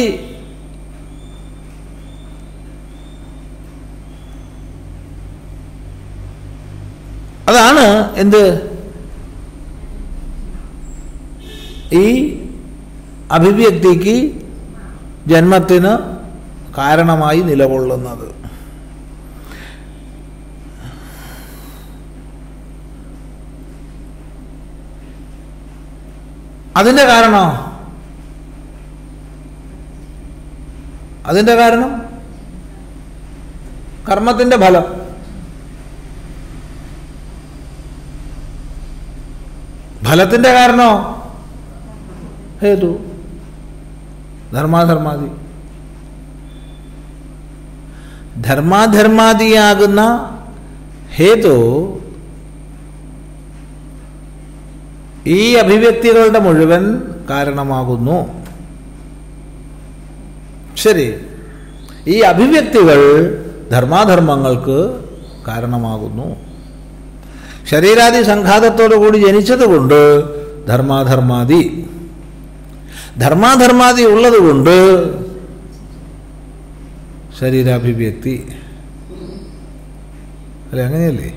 അതാണ് എന്ത് ഈ അഭിവ്യക്തിക്ക് ജന്മത്തിന് കാരണമായി നിലകൊള്ളുന്നത് അതിൻ്റെ കാരണോ അതിൻ്റെ കാരണം കർമ്മത്തിൻ്റെ ഫലം ഫലത്തിൻ്റെ കാരണോ ഹേതു ധർമാധർമാദി ധർമാധർമാദിയാകുന്ന ഹേതു ഈ അഭിവ്യക്തികളുടെ മുഴുവൻ കാരണമാകുന്നു ശരി ഈ അഭിവ്യക്തികൾ ധർമാധർമ്മങ്ങൾക്ക് കാരണമാകുന്നു ശരീരാദി സംഘാതത്തോടു കൂടി ജനിച്ചതുകൊണ്ട് ധർമാധർമാദി ധർമാധർമാദി ഉള്ളതുകൊണ്ട് ശരീരാഭിവ്യക്തി അല്ലെ അങ്ങനെയല്ലേ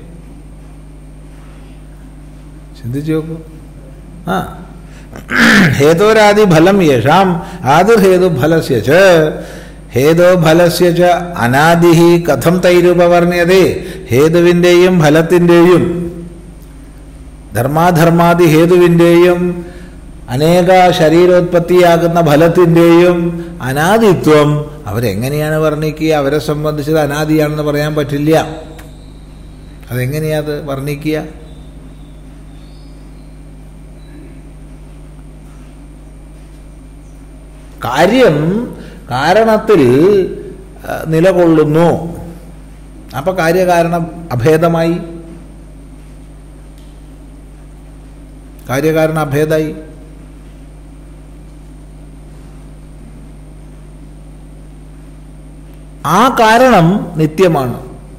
ചിന്തിച്ചു നോക്കൂ ആ ഹേതോരാദി ഫലം യേഷാം ആദിർഹേതു ഫലസ്യ ച ഹേതോ ഫലസ്യ ച അനാദി കഥം തൈരുപവർണ്യതേ ഹേതുവിൻ്റെയും ഫലത്തിൻ്റെയും ധർമാധർമാദി ഹേതുവിൻ്റെയും അനേക ശരീരോത്പത്തിയാകുന്ന ഫലത്തിൻ്റെയും അനാദിത്വം അവരെങ്ങനെയാണ് വർണ്ണിക്കുക അവരെ സംബന്ധിച്ചത് അനാദിയാണെന്ന് പറയാൻ പറ്റില്ല അതെങ്ങനെയാ അത് വർണ്ണിക്കുക കാര്യം കാരണത്തിൽ ആ, നിലകൊള്ളുന്നു അപ്പൊ കാര്യകാരണം അഭേദമായി കാര്യകാരണ അഭേദമായി ആ കാരണം നിത്യമാണ്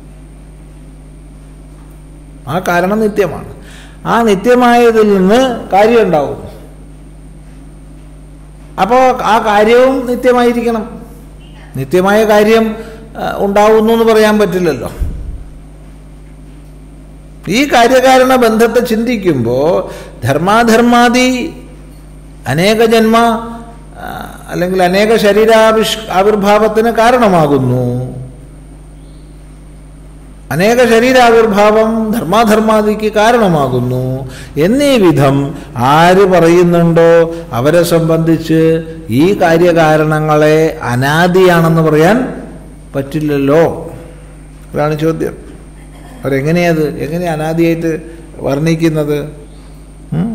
ആ കാരണം നിത്യമാണ് ആ നിത്യമായതിൽ നിന്ന് കാര്യം ഉണ്ടാവും അപ്പോൾ ആ കാര്യവും നിത്യമായിരിക്കണം നിത്യമായ കാര്യം ആ, ഉണ്ടാവുന്നു എന്ന് പറയാൻ പറ്റില്ലല്ലോ ഈ കാര്യകാരണ ബന്ധത്തെ ചിന്തിക്കുമ്പോൾ ധർമാധർമാദി അനേക ജന്മ ആ, അല്ലെങ്കിൽ അനേക ശരീരാവിഷ് ആവിർഭാവത്തിന് കാരണമാകുന്നു അനേക ശരീരാവിർഭാവം ധർമാധർമാദിക്ക് കാരണമാകുന്നു എന്നീ വിധം ആര് പറയുന്നുണ്ടോ അവരെ സംബന്ധിച്ച് ഈ കാര്യകാരണങ്ങളെ അനാദിയാണെന്ന് പറയാൻ പറ്റില്ലല്ലോ അതാണ് ചോദ്യം അവരെങ്ങനെയത് എങ്ങനെ അനാദിയായിട്ട് വർണ്ണിക്കുന്നത് ഉം?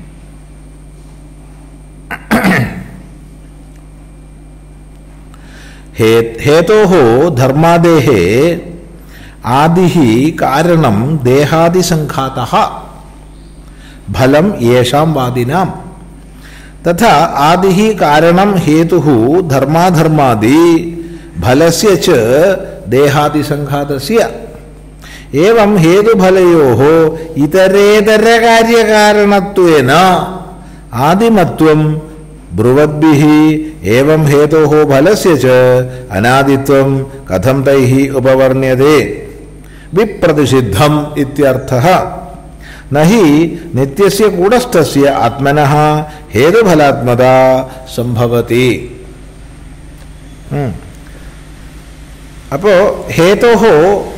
ഹേ ഹേതോഹോ ധർമാദേഹേ ആദി കാരണം ദേഹാദിസംഘാത ഫലം യേഷാം വാദിനാം തഥാ ആദി കാരണം ഹേതു ധർമാധർമാദി ഫലസ്യ ച ദേഹാദിസംഘാതസ്യ ഏവം ഹേതുഫലയോ ഇതരേതര കാര്യകാരണത്വേന ആദിമത്വം ബ്രുവദ്ഭിः ഏവം ഹേതോः ഫലസ്യ ച അനാദിത്വം കഥം തൈः ഉപവർണ്യത്തെ വിപ്രതിഷിദ്ധം ഇത്യർത്ഥः നഹി നിത്യസ്യ കൂടസ്ഥസ്യ ആത്മനഃ ഹേതുഫലാത്മത സംഭവതി ഉം. അപ്പോ ഹേതോഹോ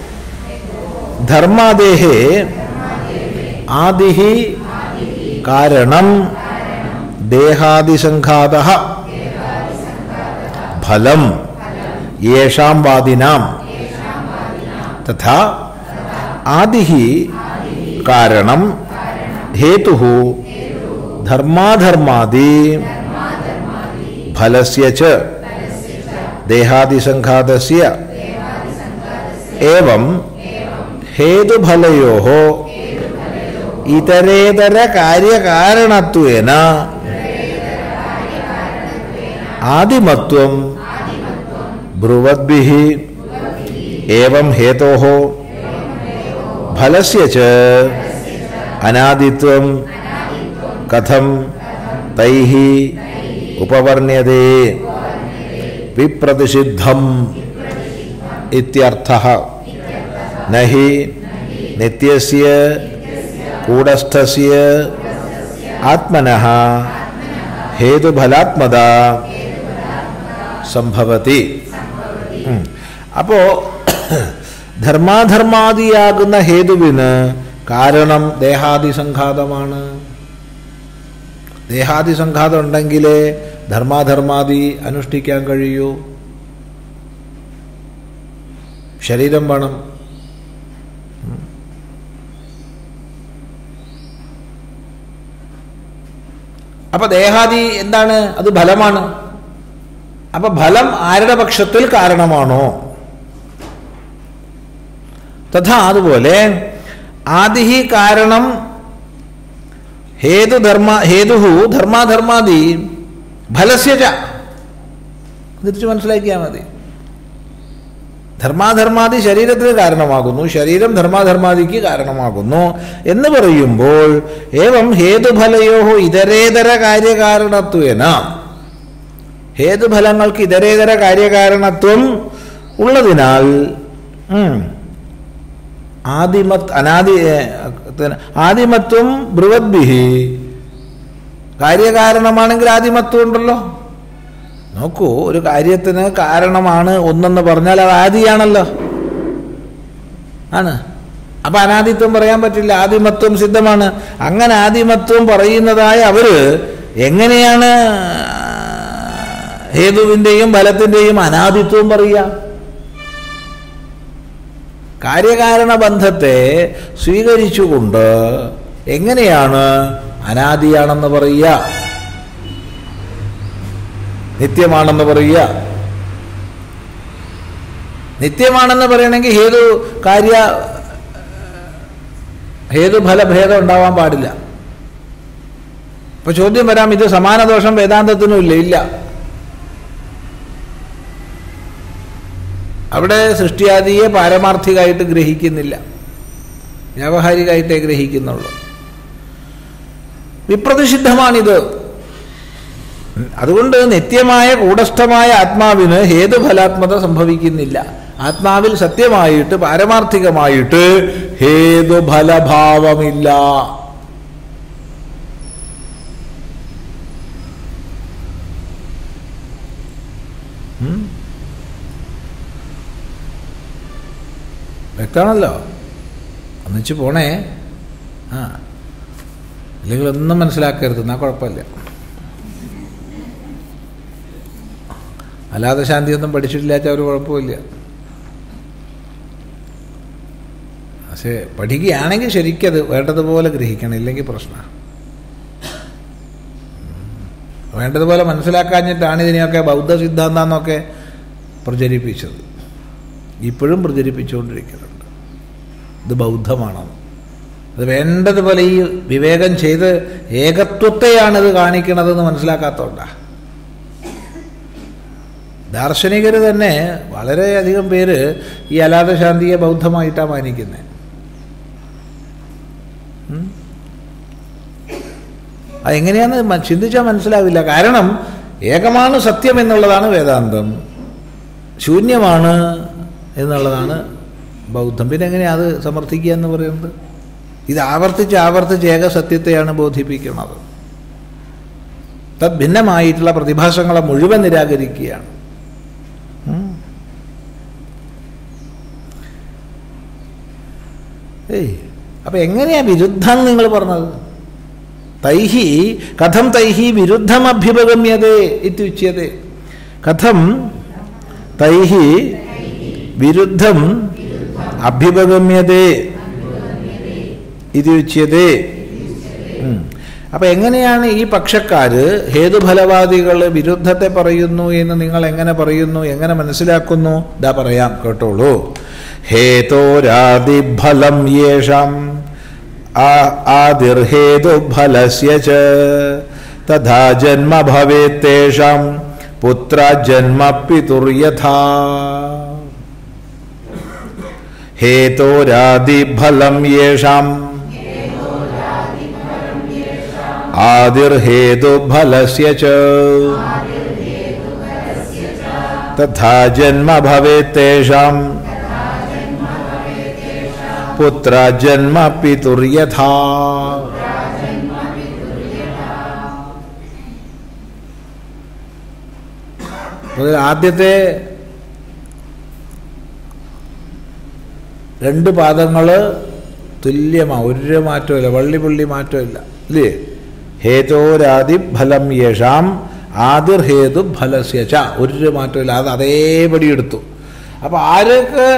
ധർമാദേഹേ ആദിഹി കാരണം ദേഹാദിസംഘാത ഫലം യേഷാം വാദിനാം തഥാ ആദിഹി കാരണം ഹേതു ധർമാധർമാദി ഫലസ്യ ച ദേഹാദിസംഘാതസ്യ ഏവം ഹേതുഫലയോ ഇതരേതര കാര്യകാരണത്വേന ആദിമത്വം ബ്രുവദ്ഭിः ഏവം ഹേതോः ഫലസ്യ ച അനാദിത്വം കഥം തൈः ഉപവർണ്യത്തെ വിപ്രതിഷിദ്ധം ഇത്യർത്ഥः നഹി നിത്യസ്യ കൂടസ്ഥസ്യ ആത്മനഃ ഹേതുഫലാത്മത സംഭവതി ഉം. അപ്പോ ധർമാധർമാദിയാകുന്ന ഹേതുവിന് കാരണം ദേഹാദിസംഘാതമാണ് ദേഹാദിസംഘാതം ഉണ്ടെങ്കിലേ ധർമാധർമാദി അനുഷ്ഠിക്കാൻ കഴിയൂ ശരീരം വേണം അപ്പൊ ദേഹാദി എന്താണ് അത് ഫലമാണ് അപ്പൊ ഫലം ആരുടെ പക്ഷത്തിൽ കാരണമാണോ തഥാ അതുപോലെ ആദിഹി കാരണം ഹേതുധർമ്മ ഹേതുഹു ധർമാധർമാദി ഫലസ്യജ തിരിച്ചു മനസ്സിലാക്കിയാൽ മതി ധർമാധർമാദി ശരീരത്തിന് കാരണമാകുന്നു ശരീരം ധർമാധർമാദിക്ക് കാരണമാകുന്നു എന്ന് പറയുമ്പോൾ ഏവം ഹേതുഫലയോ ഇതരേതര കാര്യകാരണത്വേന ഹേതുഫലങ്ങൾക്ക് ഇതരേതര കാര്യകാരണത്വം ഉള്ളതിനാൽ ഉം, ആദിമത് അനാദി ഏ, ആദിമത്വം ബൃഹദ്ഭിഹി കാര്യകാരണമാണെങ്കിൽ ആദിമത്വം ഉണ്ടല്ലോ നോക്കൂ ഒരു കാര്യത്തിന് കാരണമാണ് ഒന്നെന്ന് പറഞ്ഞാൽ അത് ആദിയാണല്ലോ ആണ് അപ്പൊ അനാദിത്വം പറയാൻ പറ്റില്ല ആദിമത്വം സിദ്ധമാണ് അങ്ങനെ ആദിമത്വം പറയുന്നതായ അവര് എങ്ങനെയാണ് ഹേതുവിന്റെയും ബലത്തിന്റെയും അനാദിത്വം പറയുക കാര്യകാരണ ബന്ധത്തെ സ്വീകരിച്ചുകൊണ്ട് എങ്ങനെയാണ് അനാദിയാണെന്ന് പറയുക നിത്യമാണെന്ന് പറയുക നിത്യമാണെന്ന് പറയണമെങ്കിൽ ഹേതു കാര്യ ഹേതുഫലഭേദം ഉണ്ടാവാൻ പാടില്ല അപ്പൊ ചോദ്യം വരാം ഇത് സമാനദോഷം വേദാന്തത്തിനും ഇല്ല ഇല്ല അവിടെ സൃഷ്ടിയാദിയെ പാരമാർത്ഥികമായിട്ട് ഗ്രഹിക്കുന്നില്ല വ്യാവഹാരികമായിട്ടേ ഗ്രഹിക്കുന്നുള്ളൂ വിപ്രതിഷിദ്ധമാണിത് അതുകൊണ്ട് നിത്യമായ കൂടസ്ഥമായ ആത്മാവിന് ഹേതുഫലാത്മത സംഭവിക്കുന്നില്ല ആത്മാവിൽ സത്യമായിട്ട് പാരമാർത്ഥികമായിട്ട് ഹേതുഫലഭാവമില്ല ഉം? വ്യക്തമാണല്ലോ ഒന്നിച്ച് പോണേ ആ അല്ലെങ്കിൽ ഒന്നും മനസ്സിലാക്കരുത് എന്നാൽ കുഴപ്പമില്ല അല്ലാതെ ശാന്തിയൊന്നും പഠിച്ചിട്ടില്ലാച്ച ഒരു കുഴപ്പമില്ല പക്ഷേ പഠിക്കുകയാണെങ്കിൽ ശരിക്കത് വേണ്ടതുപോലെ ഗ്രഹിക്കണം ഇല്ലെങ്കിൽ പ്രശ്നമാണ് വേണ്ടതുപോലെ മനസ്സിലാക്കാഞ്ഞിട്ടാണ് ഇതിനെയൊക്കെ ബൗദ്ധ സിദ്ധാന്തമെന്നൊക്കെ പ്രചരിപ്പിച്ചത് ഇപ്പോഴും പ്രചരിപ്പിച്ചുകൊണ്ടിരിക്കുന്നുണ്ട് ഇത് ബൗദ്ധമാണെന്ന് അത് വേണ്ടതുപോലെ ഈ വിവേകം ചെയ്ത് ഏകത്വത്തെയാണിത് കാണിക്കണതെന്ന് മനസ്സിലാക്കാത്തതുകൊണ്ടാണ് ദാർശനികർ തന്നെ വളരെയധികം പേര് ഈ അലാദശാന്തിയെ ബൗദ്ധമായിട്ടാണ് മാനിക്കുന്നത് അതെങ്ങനെയാന്ന് മ- ചിന്തിച്ചാൽ മനസ്സിലാവില്ല കാരണം ഏകമാണ് സത്യം എന്നുള്ളതാണ് വേദാന്തം ശൂന്യമാണ് എന്നുള്ളതാണ് ബൗദ്ധം പിന്നെ എങ്ങനെയാണ് അത് സമർത്ഥിക്കുക എന്ന് പറയുന്നത് ഇത് ആവർത്തിച്ച് ആവർത്തിച്ച് ഏകസത്യത്തെയാണ് ബോധിപ്പിക്കുന്നത് തദ് ഭിന്നമായിട്ടുള്ള പ്രതിഭാസങ്ങളെ മുഴുവൻ നിരാകരിക്കുകയാണ് ഉം. ഏയ് അപ്പം എങ്ങനെയാ വിരുദ്ധം നിങ്ങൾ പറഞ്ഞത് തൈഹി കഥം തൈഹി വിരുദ്ധമഭ്യുപഗമ്യതേ ഇത്യുച്യത്തെ കഥം തൈഹി വിരുദ്ധം അഭ്യുപഗമ്യതേ ഇത് ഉച്യതേ ഉം. അപ്പൊ എങ്ങനെയാണ് ഈ പക്ഷക്കാര് ഹേതുഫലവാദികൾ വിരുദ്ധത്തെ പറയുന്നു എന്ന് നിങ്ങൾ എങ്ങനെ പറയുന്നു എങ്ങനെ മനസ്സിലാക്കുന്നു ഇതാ പറയാം കേട്ടോളൂ ഹേതോരാദിഫലം യേഷാം ആ- ആദിർഹേതുഫലസ്യ ച തഥാ ജന്മ ഭവേത്തേഷാം പുത്ര ജന്മ പിതുർയഥാ ഹേതോരാദിഫലം യേഷാം ആദിർഹേതുഫലസ്യ ച തഥാ ജന്മ ഭവേത്തേഷാം പുത്ര ജന്മ പിതുർയഥാ അതിൽ ആദ്യത്തെ രണ്ട് പാദങ്ങൾ തുല്യമാണ് ഒരു മാറ്റമില്ല വള്ളി പുള്ളി മാറ്റമില്ല ഇല്ലേ ഹേതോരാദി ഫലം യേഷാം ആദിർഹേതു ഫലസ്യച്ച ഒരു മാറ്റമില്ല അത് അതേപടി എടുത്തു അപ്പോൾ ആരൊക്കെ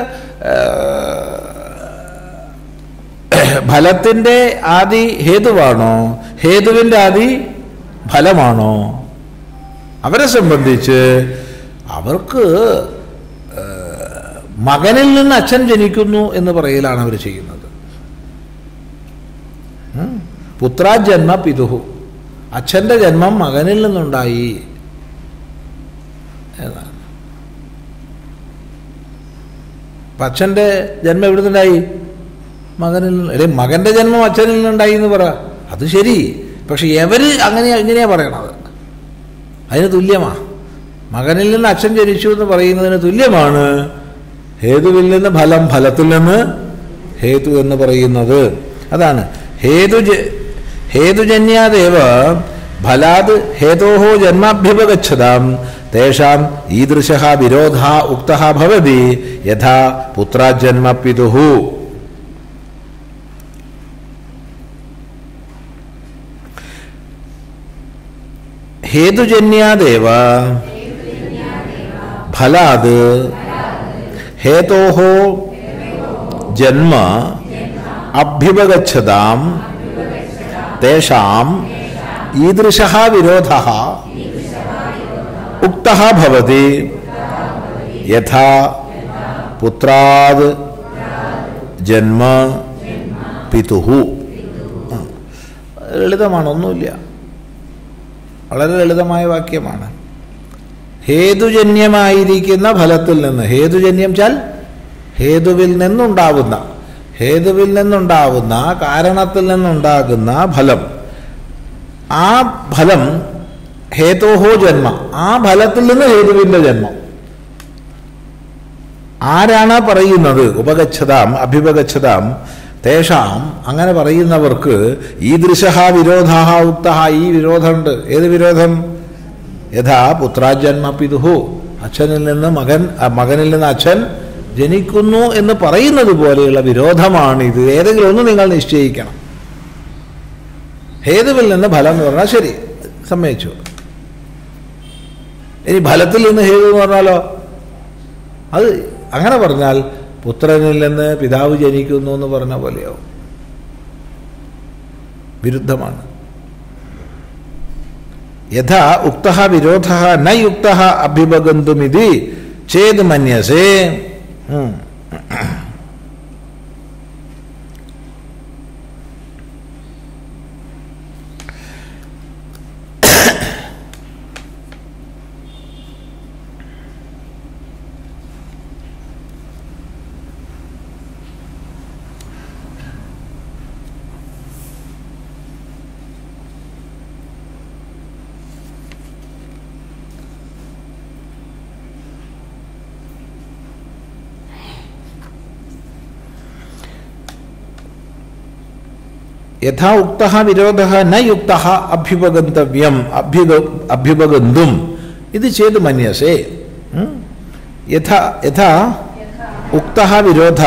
ഫലത്തിൻ്റെ ആദി ഹേതുവാണോ ഹേതുവിൻ്റെ ആദി ഫലമാണോ അവരെ സംബന്ധിച്ച് അവർക്ക് ഏഹ്, മകനിൽ നിന്ന് അച്ഛൻ ജനിക്കുന്നു എന്ന് പറയലാണ് അവർ ചെയ്യുന്നത് ഉം. പുത്രാജന്മ പിതുഹു അച്ഛൻ്റെ ജന്മം മകനിൽ നിന്നുണ്ടായി എന്നാണ് അപ്പം അച്ഛൻ്റെ ജന്മം എവിടെ നിന്നുണ്ടായി മകനിൽ നിന്ന് അല്ലെ മകൻ്റെ ജന്മം അച്ഛനിൽ നിന്നുണ്ടായി എന്ന് പറ അത് ശരി പക്ഷെ എവർ അങ്ങനെയാ ഇങ്ങനെയാ പറയണത് അതിന് തുല്യമാ മകനിൽ നിന്ന് അച്ഛൻ ജനിച്ചു എന്ന് പറയുന്നതിന് തുല്യമാണ് ഹേതുവിൽ നിന്ന് ഫലം ഫലത്തിൽ നിന്ന് ഹേതു എന്ന് പറയുന്നത് അതാണ് ഹേതു ഹേതുജന്യാദേവ ഫലാത് ഹേതോഹോ ജന്മാഭ്യുപഗച്ഛതാം തേഷാം ഈദൃശ വിരോധ ഉക്ത ഭവതി യഥാ പുത്രാജന്മ പിതുഹു ഹേതുജന്യാദേവ ഫലാത് ഹേതോഹോ ജന്മ അഭ്യുപഗച്ഛതാം തേഷാം ഈദൃശ വിരോധ ഉക്ത ഭവതി യഥാ പുത്രാത് ജന്മ പിതുഹു ആ. ലളിതമാണ് ഒന്നുമില്ല വളരെ ലളിതമായ വാക്യമാണ് ഹേതുജന്യമായിരിക്കുന്ന ഫലത്തിൽ നിന്ന് ഹേതുജന്യം ചാൽ ഹേതുവിൽ നിന്നുണ്ടാവുന്ന ഹേതുവിൽ നിന്നുണ്ടാവുന്ന കാരണത്തിൽ നിന്നുണ്ടാകുന്ന ഫലം ആ ഫലം ഹേതോഹോ ജന്മ ആ ഫലത്തിൽ നിന്ന് ഹേതുവിൻ്റെ ജന്മം ആരാണ് പറയുന്നത് ഉപഗച്ഛതാം അഭ്യുപഗച്ഛതാം തേഷാം അങ്ങനെ പറയുന്നവർക്ക് ഈ ദൃശ വിരോധ ഉക്ത ഈ വിരോധമുണ്ട് ഏത് വിരോധം യഥാ പുത്രാജന്മ പിതുഹു അച്ഛനിൽ നിന്ന് മകൻ ആ മകനിൽ നിന്ന് അച്ഛൻ ജനിക്കുന്നു എന്ന് പറയുന്നത് പോലെയുള്ള വിരോധമാണ് ഇത് ഏതെങ്കിലും ഒന്ന് നിങ്ങൾ നിശ്ചയിക്കണം ഹേതുവിൽ നിന്ന് ഫലം എന്ന് പറഞ്ഞാൽ ശരി സമ്മതിച്ചു ഇനി ഫലത്തിൽ നിന്ന് ഹേതു എന്ന് പറഞ്ഞാലോ അത് അങ്ങനെ പറഞ്ഞാൽ പുത്രനിൽ നിന്ന് പിതാവ് ജനിക്കുന്നു എന്ന് പറഞ്ഞ പോലെയാവും വിരുദ്ധമാണ് യഥാ ഉക്ത വിരോധ ന യുക്ത അഭ്യുപഗന്തുമിതി ചേത് മന്യസേ ഉം. യഥാ ഉക്ത വിരോധ ന യുക്ത അഭ്യുപഗന്തവ്യം അഭ്യുഗ അഭ്യുപഗന്തും ഇത് ചേത് മന്യസേ ഉം? യഥാ യഥാ ഉക്ത വിരോധ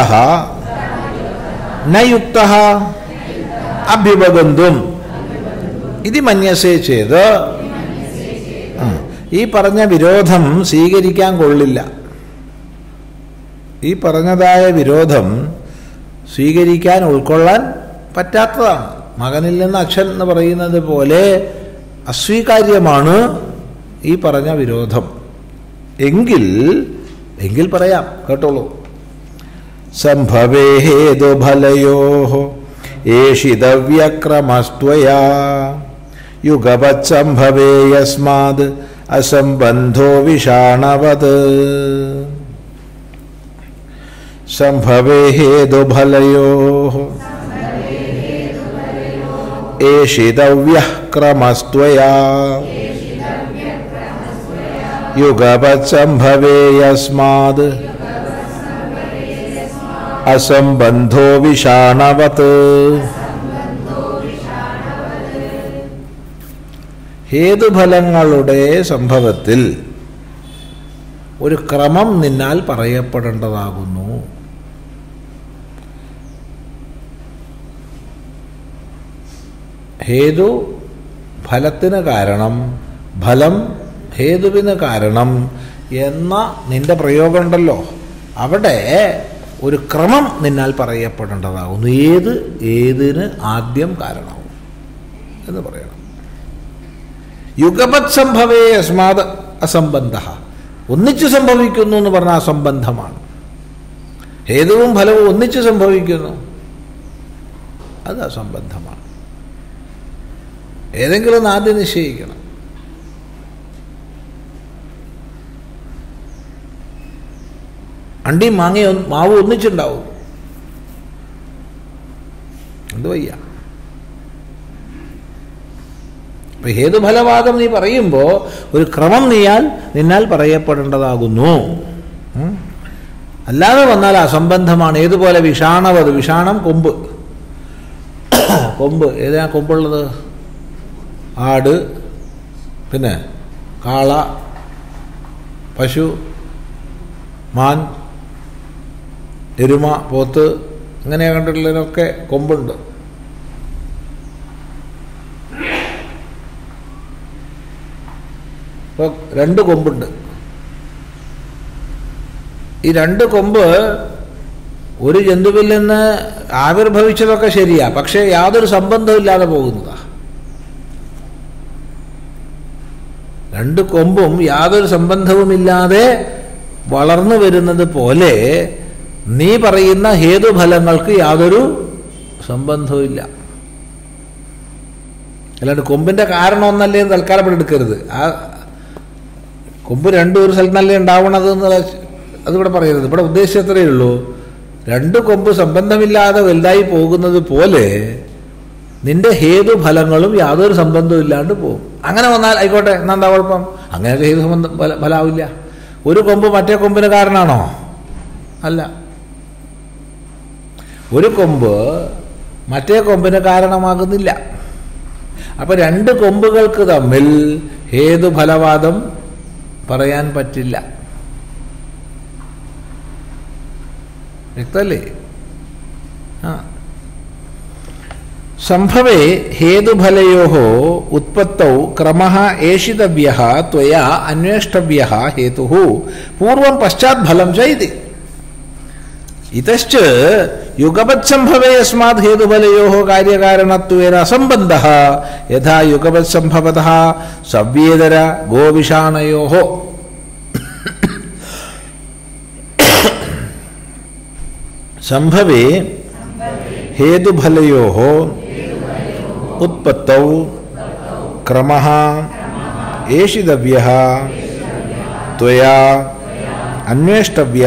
ന യുക്ത അഭ്യുപഗന്തും ഇത് മന്യസേ ചെയ്ത് ആ, ഈ പറഞ്ഞ വിരോധം സ്വീകരിക്കാൻ കൊള്ളില്ല ഈ പറഞ്ഞതായ വിരോധം സ്വീകരിക്കാൻ ഉൾക്കൊള്ളാൻ പറ്റാത്തതാണ് മകനിൽ നിന്ന് അച്ഛൻ എന്ന് പറയുന്നത് പോലെ അസ്വീകാര്യമാണ് ഈ പറഞ്ഞ വിരോധം എങ്കിൽ എങ്കിൽ പറയാം കേട്ടോളൂ സംഭവേ ഹേതുഫലയോ ഏഷിതവ്യക്രമസ്ത്വയാ യുഗപത് സംഭവേ യസ്മാത് അസംബന്ധോ വിഷാണവത് സംഭവേ ഹേതുഫലയോ ഏഷിതവ്യഃ ക്രമസ്ത്വയാ യുഗപത് സംഭവേ യസ്മാത് അസംബന്ധോ വിഷാണവത് ഹേതുഫലങ്ങളുടെ സംഭവത്തിൽ ഒരു ക്രമം നിന്നാൽ പറയപ്പെടേണ്ടതാകുന്നു ഹേതു ഫലത്തിന് കാരണം ഫലം ഹേതുവിന് കാരണം എന്ന നിന്റെ പ്രയോഗമുണ്ടല്ലോ അവിടെ ഒരു ക്രമം നിന്നാൽ പറയപ്പെടേണ്ടതാകുന്നു ഏത് ഏതിന് ആദ്യം കാരണവും എന്ന് പറയണം യുഗപത് സംഭവേ അസ്മാത് അസംബന്ധ ഒന്നിച്ചു സംഭവിക്കുന്നു എന്ന് പറഞ്ഞാൽ അസംബന്ധമാണ് ഹേതുവും ഫലവും ഒന്നിച്ചു സംഭവിക്കുന്നു അത് അസംബന്ധമാണ് ഏതെങ്കിലും ഒന്ന് ആദ്യം നിശ്ചയിക്കണം അണ്ടിയും മാങ്ങയും മാവ് ഒന്നിച്ചുണ്ടാവും അത് വയ്യ അപ്പൊ ഹേതുഫലവാദം നീ പറയുമ്പോൾ ഒരു ക്രമം നീയാൽ നിന്നാൽ പറയപ്പെടേണ്ടതാകുന്നു ഉം. അല്ലാതെ വന്നാൽ അസംബന്ധമാണ് ഏതുപോലെ വിഷാണവത് വിഷാണം കൊമ്പ് കൊമ്പ് ഏതാ കൊമ്പുള്ളത് ആട് പിന്നെ കാള പശു മാൻ എരുമ പോത്ത് ഇങ്ങനെ കണ്ടിട്ടുള്ളതിനൊക്കെ കൊമ്പുണ്ട് ഇപ്പോൾ രണ്ട് കൊമ്പുണ്ട് ഈ രണ്ട് കൊമ്പ് ഒരു ജന്തുവിൽ നിന്ന് ആവിർഭവിച്ചതൊക്കെ ശരിയാ പക്ഷേ യാതൊരു സംബന്ധവും ഇല്ലാതെ പോകുന്നതാ രണ്ട് കൊമ്പും യാതൊരു സംബന്ധവുമില്ലാതെ വളർന്നു വരുന്നത് പോലെ നീ പറയുന്ന ഹേതുഫലങ്ങൾക്ക് യാതൊരു സംബന്ധവുമില്ല അല്ലാണ്ട് കൊമ്പിന്റെ കാരണം ഒന്നല്ലേ എന്ന് തൽക്കാലം ഇവിടെ എടുക്കരുത് ആ കൊമ്പ് രണ്ടും ഒരു സ്ഥലത്തല്ലേ ഉണ്ടാവണത് എന്നുള്ള അതിവിടെ പറയരുത് ഇവിടെ ഉദ്ദേശിച്ചത്രേ ഉള്ളൂ രണ്ട് കൊമ്പ് സംബന്ധമില്ലാതെ വലുതായി പോകുന്നത് പോലെ നിന്റെ ഹേതുഫലങ്ങളും യാതൊരു സംബന്ധവും ഇല്ലാണ്ട് പോകും അങ്ങനെ വന്നാൽ ആയിക്കോട്ടെ എന്നാ എന്താ കുഴപ്പം അങ്ങനെ ഹേതു സംബന്ധം ഫല- ഫലാവില്ല ഒരു കൊമ്പ് മറ്റേ കൊമ്പിന് കാരണമാണോ അല്ല ഒരു കൊമ്പ് മറ്റേ കൊമ്പിന് കാരണമാകുന്നില്ല അപ്പൊ രണ്ട് കൊമ്പുകൾക്ക് തമ്മിൽ ഹേതുഫലവാദം പറയാൻ പറ്റില്ല വ്യക്തല്ലേ ആ സംഭവേ ഹേതുഫലയോ ഉത്പത്തൗ ക്രമ ഏഷിതവ്യ ത്വയാ അന്വേഷ്ടവ്യ ഹേതു പൂർവം പശ്ചാത് ഫലം ച ഇതി ഇതശ്ച യുഗപത് സംഭവേ യസ്മാത് ഹേതുഫലയോ കാര്യകാരണത്വേന അസംബന്ധ യഥാ യുഗപത് സംഭവത സവ്യേതര ഗോവിഷാണയോ സംഭവേ ഹേതുഫലയോ ഉത്പത്തൗ ക്രമ ഏഷിതവ്യ ത്വയാ അന്വേഷ്ടവ്യ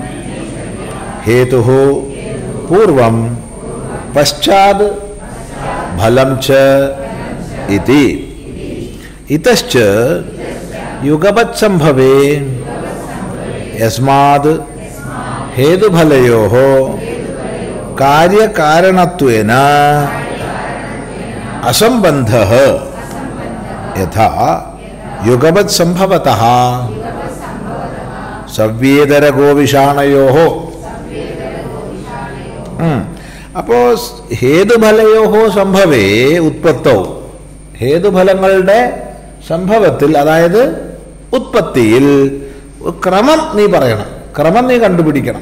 ഹേതു പൂർവം പശ്ചാത് ഫലം ച ഇതി ഇതശ്ച യുഗപത് സംഭവേ യസ്മാത് ഹേതുഫലയോ കാര്യകാരണത്വേന അസംബന്ധ യഥാ യുഗപത് സംഭവത സവ്യേതര ഗോവിഷാണയോ അപ്പോ ഹേതുഫലയോ സംഭവേ ഉത്പത്തോ ഹേതുഫലങ്ങളുടെ സംഭവത്തിൽ അതായത് ഉത്പത്തിയിൽ ക്രമം നീ പറയണം ക്രമം നീ കണ്ടുപിടിക്കണം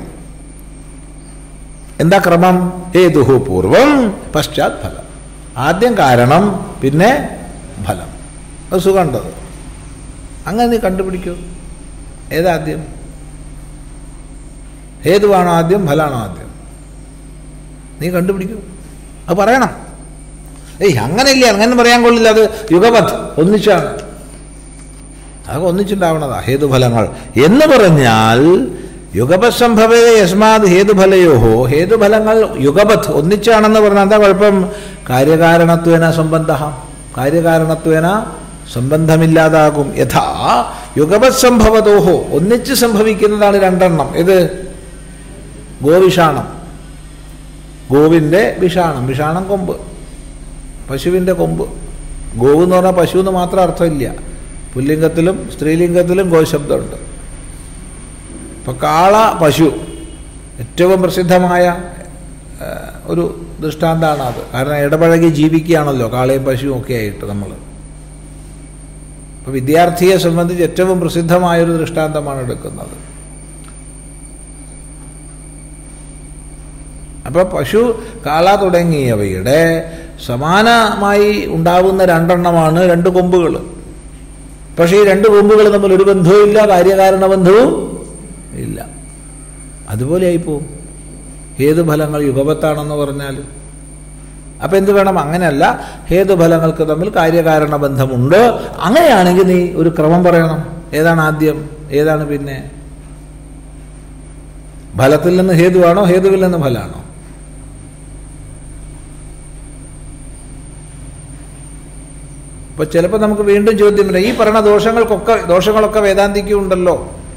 എന്താ ക്രമം ഹേതുഹു പൂർവം പശ്ചാത് ഫലം ആദ്യം കാരണം പിന്നെ ഫലം അത് സുഖമുണ്ടത് അങ്ങനെ നീ കണ്ടുപിടിക്കൂ ഏതാദ്യം ഹേതുവാണോ ആദ്യം ഫലാണോ ആദ്യം നീ കണ്ടുപിടിക്കൂ അത് പറയണം ഏയ് അങ്ങനെയില്ല അങ്ങനെ പറയാൻ കൊള്ളില്ല അത് യുഗപഥ് ഒന്നിച്ചാണ് അത് ഒന്നിച്ചുണ്ടാവണതാ ഹേതുഫലങ്ങൾ എന്ന് പറഞ്ഞാൽ യുഗപസംഭവേ യസ്മാത് ഹേതുഫലയോഹോ ഹേതുഫലങ്ങൾ യുഗപഥ് ഒന്നിച്ചാണെന്ന് പറഞ്ഞാൽ എന്താ കുഴപ്പം കാര്യകാരണത്വേന സംബന്ധ കാര്യകാരണത്വേന സംബന്ധമില്ലാതാകും യഥാ യുഗപത് സംഭവതോഹോ ഒന്നിച്ച് സംഭവിക്കുന്നതാണ് രണ്ടെണ്ണം ഇത് ഗോവിഷാണം ഗോവിൻ്റെ വിഷാണം വിഷാണം കൊമ്പ് പശുവിൻ്റെ കൊമ്പ് ഗോവ് എന്ന് പറഞ്ഞാൽ പശു എന്ന് മാത്രം അർത്ഥമില്ല പുല്ലിംഗത്തിലും സ്ത്രീലിംഗത്തിലും ഗോശബ്ദമുണ്ട് ഇപ്പം കാള പശു ഏറ്റവും പ്രസിദ്ധമായ ആ, ഒരു ദൃഷ്ടാന്തമാണ് അത് കാരണം ഇടപഴകി ജീവിക്കുകയാണല്ലോ കാളയും പശുവും ഒക്കെ ആയിട്ട് നമ്മൾ അപ്പോൾ വിദ്യാർത്ഥിയെ സംബന്ധിച്ച് ഏറ്റവും പ്രസിദ്ധമായൊരു ദൃഷ്ടാന്തമാണ് എടുക്കുന്നത് അപ്പോൾ പശു കാള തുടങ്ങിയവയുടെ സമാനമായി ഉണ്ടാവുന്ന രണ്ടെണ്ണമാണ് രണ്ട് കൊമ്പുകൾ പക്ഷേ ഈ രണ്ട് കൊമ്പുകൾ തമ്മിൽ ഒരു ബന്ധവും ഇല്ല കാര്യകാരണ ബന്ധവും ഇല്ല അതുപോലെ ആയിപ്പോവും ഹേതുഫലങ്ങൾ യുഗപത്താണെന്ന് പറഞ്ഞാൽ അപ്പം എന്ത് വേണം അങ്ങനെയല്ല ഹേതുഫലങ്ങൾക്ക് തമ്മിൽ കാര്യകാരണ ബന്ധമുണ്ട് അങ്ങനെയാണെങ്കിൽ നീ ഒരു ക്രമം പറയണം ഏതാണ് ആദ്യം ഏതാണ് പിന്നെ ഫലത്തിൽ നിന്ന് ഹേതുവാണോ ഹേതുവിൽ നിന്ന് ഫലമാണോ അപ്പൊ ചിലപ്പോൾ നമുക്ക് വീണ്ടും ചോദ്യം വരാം ഈ പറഞ്ഞ ദോഷങ്ങൾക്കൊക്കെ ദോഷങ്ങളൊക്കെ വേദാന്തിക്കും ഉണ്ടല്ലോ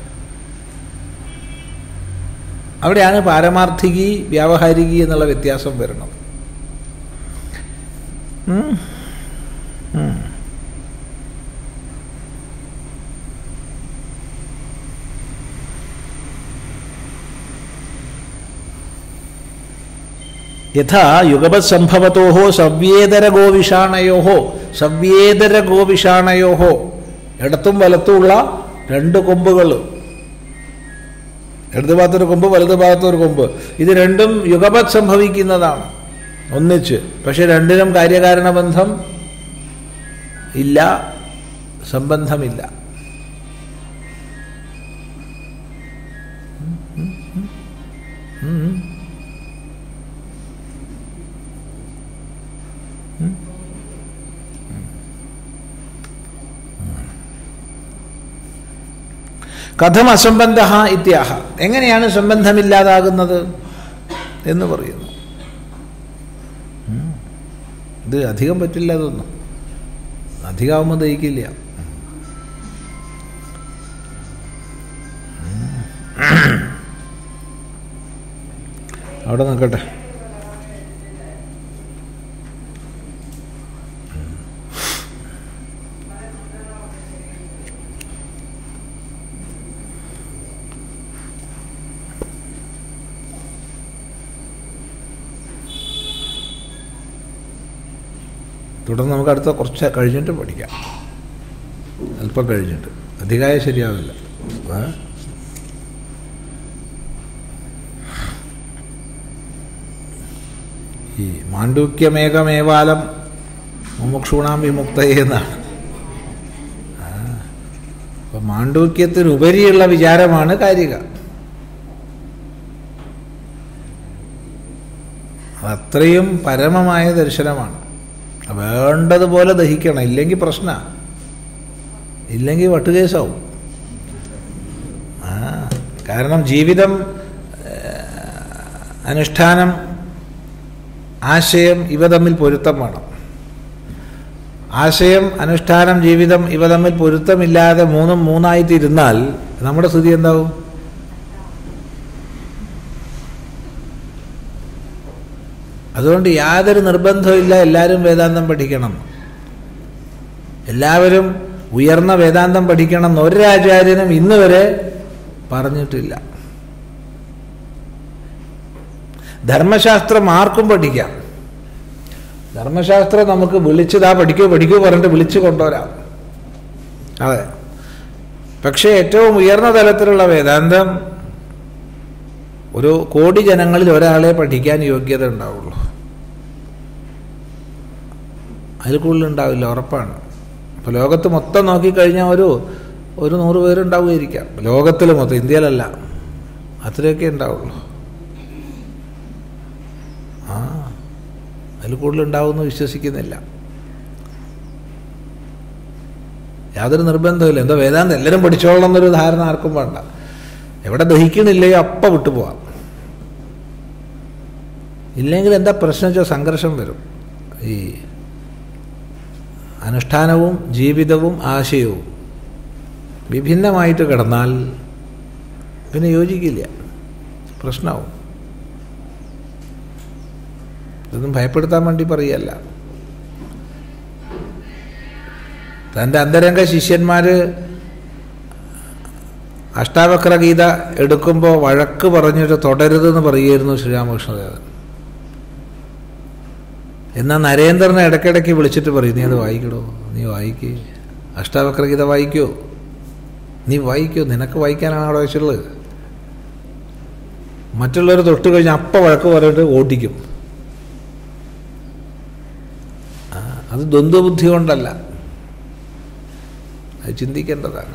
അവിടെയാണ് പാരമാർത്ഥികി വ്യാവഹാരികി എന്നുള്ള വ്യത്യാസം വരുന്നത് ഉം. ഉം. യഥാ യുഗപത് സംഭവത്തോ സവ്യേതര ഗോവിഷാണയോ സവ്യേതര ഗോവിഷാണയോ ഇടത്തും വലത്തുമുള്ള രണ്ട് കൊമ്പുകൾ ഇടത് ഭാഗത്തൊരു കൊമ്പ് വലത് ഭാഗത്തൊരു കൊമ്പ് ഇത് രണ്ടും യുഗപത് സംഭവിക്കുന്നതാണ് ഒന്നിച്ച് പക്ഷെ രണ്ടിനും കാര്യകാരണ ബന്ധം ഇല്ല സംബന്ധമില്ല ഉം. കഥം അസംബന്ധ ഇത്യാഹ എങ്ങനെയാണ് സംബന്ധമില്ലാതാകുന്നത് എന്ന് പറയുന്നു ഉം. ഇത് അധികം പറ്റില്ല അതൊന്നും അധികമാകുമ്പോൾ ദഹിക്കില്ല അവിടെ നിൽക്കട്ടെ തുടർന്ന് നമുക്ക് അടുത്ത കുറച്ച് കഴിഞ്ഞിട്ട് പഠിക്കാം അല്പം കഴിഞ്ഞിട്ട് അധികമായ ശരിയാവില്ല ഏ? ഈ മാണ്ഡൂക്യമേകമേവാലം മുമുക്ഷൂണാം വിമുക്തയെ എന്നാണ് ആ. അപ്പൊ മാണ്ഡൂക്യത്തിനുപരിയുള്ള വിചാരമാണ് കാരിക അത്രയും പരമമായ ദർശനമാണ് വേണ്ടതുപോലെ ദഹിക്കണം ഇല്ലെങ്കിൽ പ്രശ്ന ഇല്ലെങ്കിൽ വട്ടുകേസാവും ആ കാരണം ജീവിതം ഏഹ്, അനുഷ്ഠാനം ആശയം ഇവ തമ്മിൽ പൊരുത്തം വേണം ആശയം അനുഷ്ഠാനം ജീവിതം ഇവ തമ്മിൽ പൊരുത്തമില്ലാതെ മൂന്നും മൂന്നായിട്ടിരുന്നാൽ നമ്മുടെ സ്ഥിതി എന്താവും അതുകൊണ്ട് യാതൊരു നിർബന്ധമില്ല എല്ലാവരും വേദാന്തം പഠിക്കണം എല്ലാവരും ഉയർന്ന വേദാന്തം പഠിക്കണം എന്ന് ഒരാചാര്യനും ഇന്ന് വരെ പറഞ്ഞിട്ടില്ല ധർമ്മശാസ്ത്രം ആർക്കും പഠിക്കാം ധർമ്മശാസ്ത്രം നമുക്ക് വിളിച്ചതാ പഠിക്കൂ പഠിക്കൂ പറഞ്ഞിട്ട് വിളിച്ചു കൊണ്ടുവരാം അതെ പക്ഷേ ഏറ്റവും ഉയർന്ന തലത്തിലുള്ള വേദാന്തം ഒരു കോടി ജനങ്ങളിൽ ഒരാളെ പഠിക്കാൻ യോഗ്യത ഉണ്ടാവുള്ളൂ അതിൽ കൂടുതൽ ഉണ്ടാവില്ല ഉറപ്പാണ് അപ്പോൾ ലോകത്ത് മൊത്തം നോക്കിക്കഴിഞ്ഞാൽ ഒരു ഒരു നൂറ് പേരുണ്ടാവുമായിരിക്കാം ലോകത്തിൽ മൊത്തം ഇന്ത്യയിലല്ല അത്രയൊക്കെ ഉണ്ടാവുള്ളൂ ആ അതിൽ കൂടുതൽ ഉണ്ടാവുമെന്ന് വിശ്വസിക്കുന്നില്ല യാതൊരു നിർബന്ധമില്ല എന്തോ വേദാന്തം എല്ലാവരും പഠിച്ചോളണം എന്നൊരു ധാരണ ആർക്കും വേണ്ട എവിടെ ദഹിക്കണില്ലയോ അപ്പം വിട്ടു പോവാം ഇല്ലെങ്കിൽ എന്താ പ്രശ്നം വെച്ചാൽ സംഘർഷം വരും ഈ അനുഷ്ഠാനവും ജീവിതവും ആശയവും വിഭിന്നമായിട്ട് കിടന്നാൽ പിന്നെ യോജിക്കില്ല പ്രശ്നമാവും ഇതൊന്നും ഭയപ്പെടുത്താൻ വേണ്ടി പറയല്ല തൻ്റെ അന്തരംഗ ശിഷ്യന്മാർ അഷ്ടാവക്ര ഗീത എടുക്കുമ്പോൾ വഴക്ക് പറഞ്ഞിട്ട് തുടരുതെന്ന് പറയുമായിരുന്നു ശ്രീരാമകൃഷ്ണദേവൻ എന്നാൽ നരേന്ദ്രനെ ഇടയ്ക്കിടയ്ക്ക് വിളിച്ചിട്ട് പറയും നീ അത് വായിക്കടോ നീ വായിക്കേ അഷ്ടാവക്ര ഗീത വായിക്കോ നീ വായിക്കോ നിനക്ക് വായിക്കാനാണ് അവിടെ വെച്ചുള്ളത് മറ്റുള്ളവർ തൊട്ട് കഴിഞ്ഞാൽ അപ്പം വഴക്ക് പറഞ്ഞിട്ട് ഓടിക്കും ആ, അത് ദ്വന്ദ്വബുദ്ധി കൊണ്ടല്ല അത് ചിന്തിക്കേണ്ടതാണ്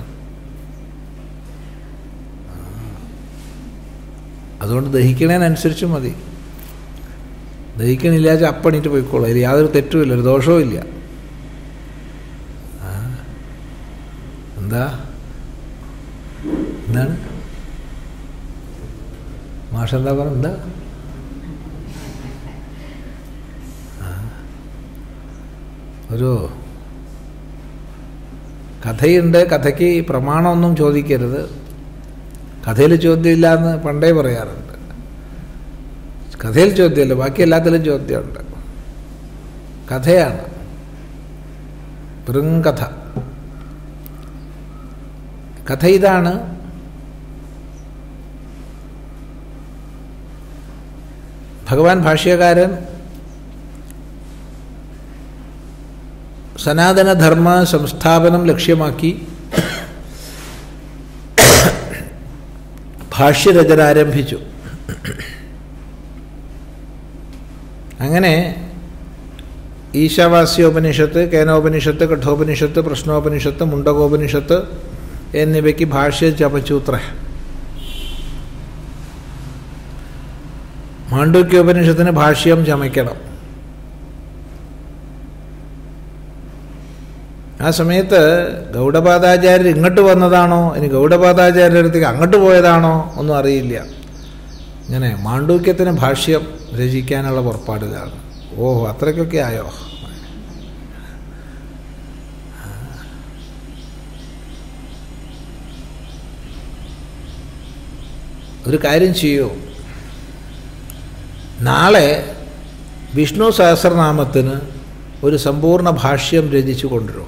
ആ. അതുകൊണ്ട് ദഹിക്കണേനനുസരിച്ച് മതി ദഹിക്കണില്ല വെച്ചാൽ അപ്പണിട്ട് പോയിക്കോളൂ അതിൽ യാതൊരു തെറ്റുമില്ല ഒരു ദോഷവും ഇല്ല ആ. എന്താ എന്താണ് മാഷെന്താ പറഞ്ഞ എന്താ ആ. ഒരു കഥയുണ്ട് കഥയ്ക്ക് പ്രമാണമൊന്നും ചോദിക്കരുത് കഥയിൽ ചോദ്യമില്ല എന്ന് പണ്ടേ പറയാറുണ്ട് കഥയിൽ ചോദ്യമില്ല ബാക്കി എല്ലാത്തിലും ചോദ്യമുണ്ട് കഥയാണ് വെറും കഥ കഥ ഇതാണ് ഭഗവാൻ ഭാഷ്യകാരൻ സനാതനധർമ്മ സംസ്ഥാപനം ലക്ഷ്യമാക്കി ഭാഷ്യരചന ആരംഭിച്ചു അങ്ങനെ ഈശാവാസ്യോപനിഷത്ത് കേനോപനിഷത്ത് കഠോപനിഷത്ത് പ്രശ്നോപനിഷത്ത് മുണ്ടകോപനിഷത്ത് എന്നിവയ്ക്ക് ഭാഷ്യം ചമച്ചൂത്ര മാണ്ഡൂക്യോപനിഷത്തിന് ഭാഷ്യം ചമയ്ക്കണം ആ സമയത്ത് ഗൗഡപാദാചാര്യർ ഇങ്ങോട്ട് വന്നതാണോ ഇനി ഗൗഡപാദാചാര്യരുടെ അടുത്തേക്ക് അങ്ങോട്ട് പോയതാണോ ഒന്നും അറിയില്ല ഇങ്ങനെ മാണ്ഡൂക്യത്തിന് ഭാഷ്യം രചിക്കാനുള്ള പുറപ്പാടിലാണ് ഓഹോ അത്രയ്ക്കൊക്കെ ആയോ ഒരു കാര്യം ചെയ്യൂ നാളെ വിഷ്ണു സഹസ്രനാമത്തിന് ഒരു സമ്പൂർണ്ണ ഭാഷ്യം രചിച്ചു കൊണ്ടുവരും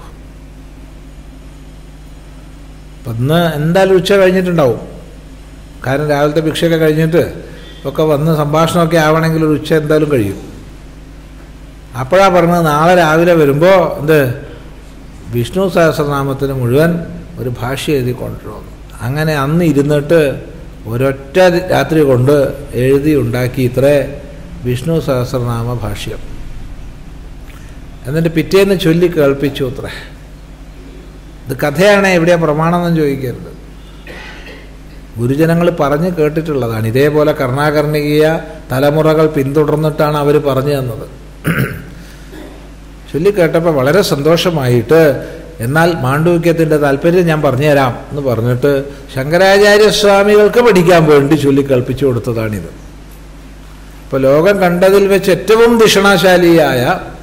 അപ്പം ഇന്ന് എന്തായാലും ഉച്ച കഴിഞ്ഞിട്ടുണ്ടാവും കാരണം രാവിലത്തെ ഭിക്ഷയൊക്കെ കഴിഞ്ഞിട്ട് ഒക്കെ വന്ന് സംഭാഷണമൊക്കെ ആവണമെങ്കിൽ ഒരു ഉച്ച എന്തായാലും കഴിയും അപ്പോഴാണ് പറഞ്ഞത് നാളെ രാവിലെ വരുമ്പോൾ എന്ത് വിഷ്ണു സഹസ്രനാമത്തിന് മുഴുവൻ ഒരു ഭാഷ്യം എഴുതി കൊണ്ടുവരുന്നു അങ്ങനെ അന്ന് ഇരുന്നിട്ട് ഒരൊറ്റ രാത്രി കൊണ്ട് എഴുതി ഉണ്ടാക്കി ഇത്രേ വിഷ്ണു സഹസ്രനാമ ഭാഷ്യം എന്നിട്ട് പിറ്റേന്ന് ചൊല്ലി കേൾപ്പിച്ചു അത്രേ ഇത് കഥയാണ് എവിടെയാ പ്രമാണം എന്ന് ചോദിക്കരുത് ഗുരുജനങ്ങൾ പറഞ്ഞ് കേട്ടിട്ടുള്ളതാണ് ഇതേപോലെ കർണാകർണികീയ തലമുറകൾ പിന്തുടർന്നിട്ടാണ് അവർ പറഞ്ഞു തന്നത് ചൊല്ലിക്കേട്ടപ്പോൾ വളരെ സന്തോഷമായിട്ട് എന്നാൽ മാണ്ഡൂക്യത്തിൻ്റെ താല്പര്യം ഞാൻ പറഞ്ഞുതരാം എന്ന് പറഞ്ഞിട്ട് ശങ്കരാചാര്യസ്വാമികൾക്ക് പഠിക്കാൻ വേണ്ടി ചൊല്ലി കൽപ്പിച്ചു കൊടുത്തതാണിത് ഇപ്പോൾ ലോകം കണ്ടതിൽ വെച്ച് ഏറ്റവും ദിഷണാശാലിയായ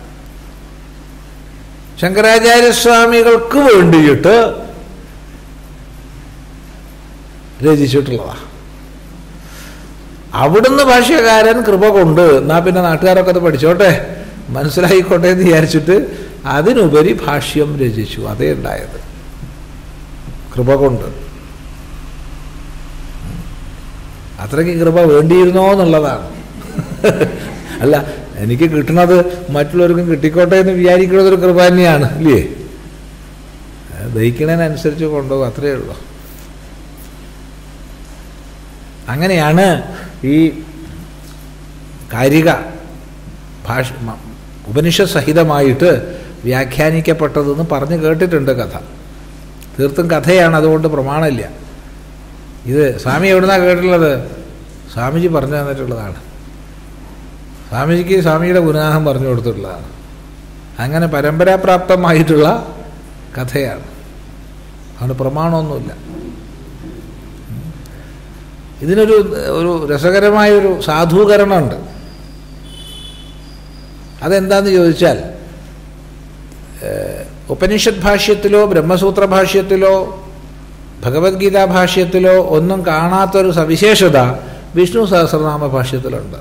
ശങ്കരാചാര്യസ്വാമികൾക്ക് വേണ്ടിയിട്ട് രചിച്ചിട്ടുള്ളതാ അവിടുന്ന് ഭാഷ്യകാരൻ കൃപ കൊണ്ട് എന്നാ പിന്നെ നാട്ടുകാരൊക്കെ അത് പഠിച്ചോട്ടെ മനസ്സിലായിക്കോട്ടെ എന്ന് വിചാരിച്ചിട്ട് അതിനുപരി ഭാഷ്യം രചിച്ചു അതേ ഉണ്ടായത് കൃപ കൊണ്ട് അത്രയ്ക്ക് കൃപ വേണ്ടിയിരുന്നോ എന്നുള്ളതാണ് അല്ല എനിക്ക് കിട്ടുന്നത് മറ്റുള്ളവർക്കും കിട്ടിക്കോട്ടെ എന്ന് വിചാരിക്കുന്നത് ഒരു കൃപ തന്നെയാണ് ഇല്ലേ അത് ദഹിക്കണതിനനുസരിച്ച് കൊണ്ടുപോകും അത്രയേ ഉള്ളൂ അങ്ങനെയാണ് ഈ കാരിക ഭാഷ മ- ഉപനിഷത് സഹിതമായിട്ട് വ്യാഖ്യാനിക്കപ്പെട്ടതെന്ന് പറഞ്ഞു കേട്ടിട്ടുണ്ട് കഥ തീർത്തും കഥയാണ് അതുകൊണ്ട് പ്രമാണമില്ല ഇത് സ്വാമി എവിടുന്നാണ് കേട്ടിട്ടുള്ളത് സ്വാമിജി പറഞ്ഞു തന്നിട്ടുള്ളതാണ് സ്വാമിജിക്ക് സ്വാമിയുടെ ഗുരുനാഥം പറഞ്ഞു കൊടുത്തിട്ടുള്ളതാണ് അങ്ങനെ പരമ്പരാപ്രാപ്തമായിട്ടുള്ള കഥയാണ് അതുകൊണ്ട് പ്രമാണമൊന്നുമില്ല ഇതിനൊരു ഒരു രസകരമായൊരു സാധൂകരണമുണ്ട് അതെന്താന്ന് ചോദിച്ചാൽ ഏഹ്, ഉപനിഷത് ഭാഷ്യത്തിലോ ബ്രഹ്മസൂത്ര ഭാഷ്യത്തിലോ ഭഗവത്ഗീതാ ഭാഷ്യത്തിലോ ഒന്നും കാണാത്തൊരു സവിശേഷത വിഷ്ണു സഹസ്രനാമ ഭാഷ്യത്തിലുണ്ട്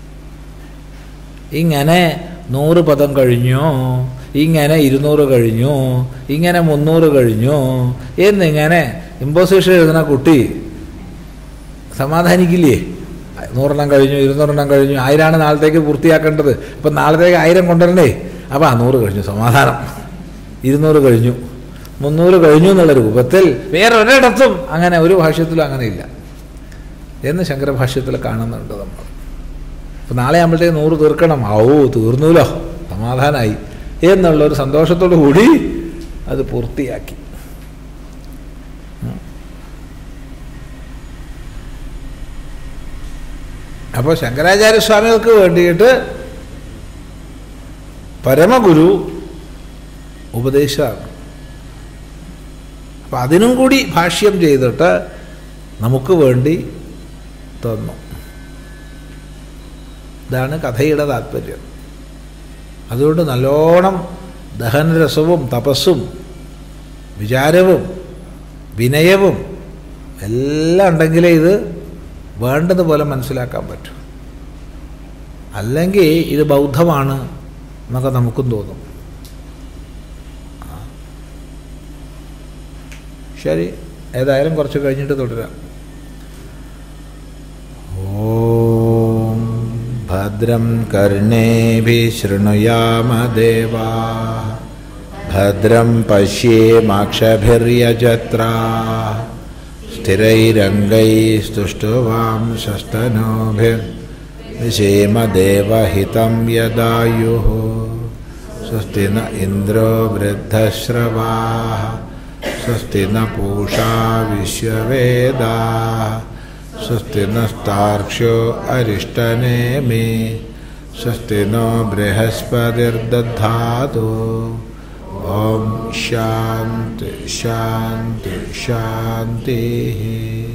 ഇങ്ങനെ നൂറ് പദം കഴിഞ്ഞു ഇങ്ങനെ ഇരുന്നൂറ് കഴിഞ്ഞു ഇങ്ങനെ മുന്നൂറ് കഴിഞ്ഞു എന്നിങ്ങനെ ഇമ്പോസിഷൻ എഴുതുന്ന കുട്ടി സമാധാനിക്കില്ലേ നൂറെണ്ണം കഴിഞ്ഞു ഇരുന്നൂറെണ്ണം കഴിഞ്ഞു ആയിരമാണ് നാളത്തേക്ക് പൂർത്തിയാക്കേണ്ടത് അപ്പം നാളത്തേക്ക് ആയിരം കൊണ്ടുവരണേ അപ്പം ആ നൂറ് കഴിഞ്ഞു സമാധാനം ഇരുന്നൂറ് കഴിഞ്ഞു മുന്നൂറ് കഴിഞ്ഞു എന്നുള്ള രൂപത്തിൽ വേറെ ഒരിടത്തും അങ്ങനെ ഒരു ഭാഷ്യത്തിലും അങ്ങനെ ഇല്ല എന്ന് ശങ്കരഭാഷ്യത്തിൽ കാണുന്നുണ്ട് നമ്മൾ അപ്പം നാളെ ആകുമ്പോഴത്തേക്ക് നൂറ് തീർക്കണം ഔ തീർന്നൂലോ സമാധാനമായി എന്നുള്ള ഒരു സന്തോഷത്തോടു കൂടി അത് പൂർത്തിയാക്കി അപ്പോൾ ശങ്കരാചാര്യസ്വാമികൾക്ക് വേണ്ടിയിട്ട് പരമഗുരു ഉപദേശമാണ് അപ്പം അതിനും കൂടി ഭാഷ്യം ചെയ്തിട്ട് നമുക്ക് വേണ്ടി തന്നു ഇതാണ് കഥയുടെ താല്പര്യം അതുകൊണ്ട് നല്ലോണം ദഹനരസവും തപസ്സും വിചാരവും വിനയവും എല്ലാം ഉണ്ടെങ്കിലേ ഇത് വേണ്ടതുപോലെ മനസ്സിലാക്കാൻ പറ്റും അല്ലെങ്കിൽ ഇത് ബൗദ്ധമാണ് എന്നൊക്കെ നമുക്കും തോന്നും ആ. ശരി ഏതായാലും കുറച്ച് കഴിഞ്ഞിട്ട് തുടരാം ഓം ഭദ്രം കർണേഭിः ശൃണുയാമദേവാ ഭദ്രം പശ്യേമാക്ഷഭിര്യജത്രാ സ്ഥിരൈരംഗൈസ്തുष्टुवां शस्तनोभिर्विषेमदेवहितं यदायुः स्वस्ति न इन्द्रो वृद्धश्रवाः स्वस्ति न पूषा विश्ववेदाः स्वस्ति नस्तार्क्ष्यो अरिष्टनेमि स्वस्ति नो बृहस्पतिर्दधातु ॐ शान्ति शान्ति शान्तिः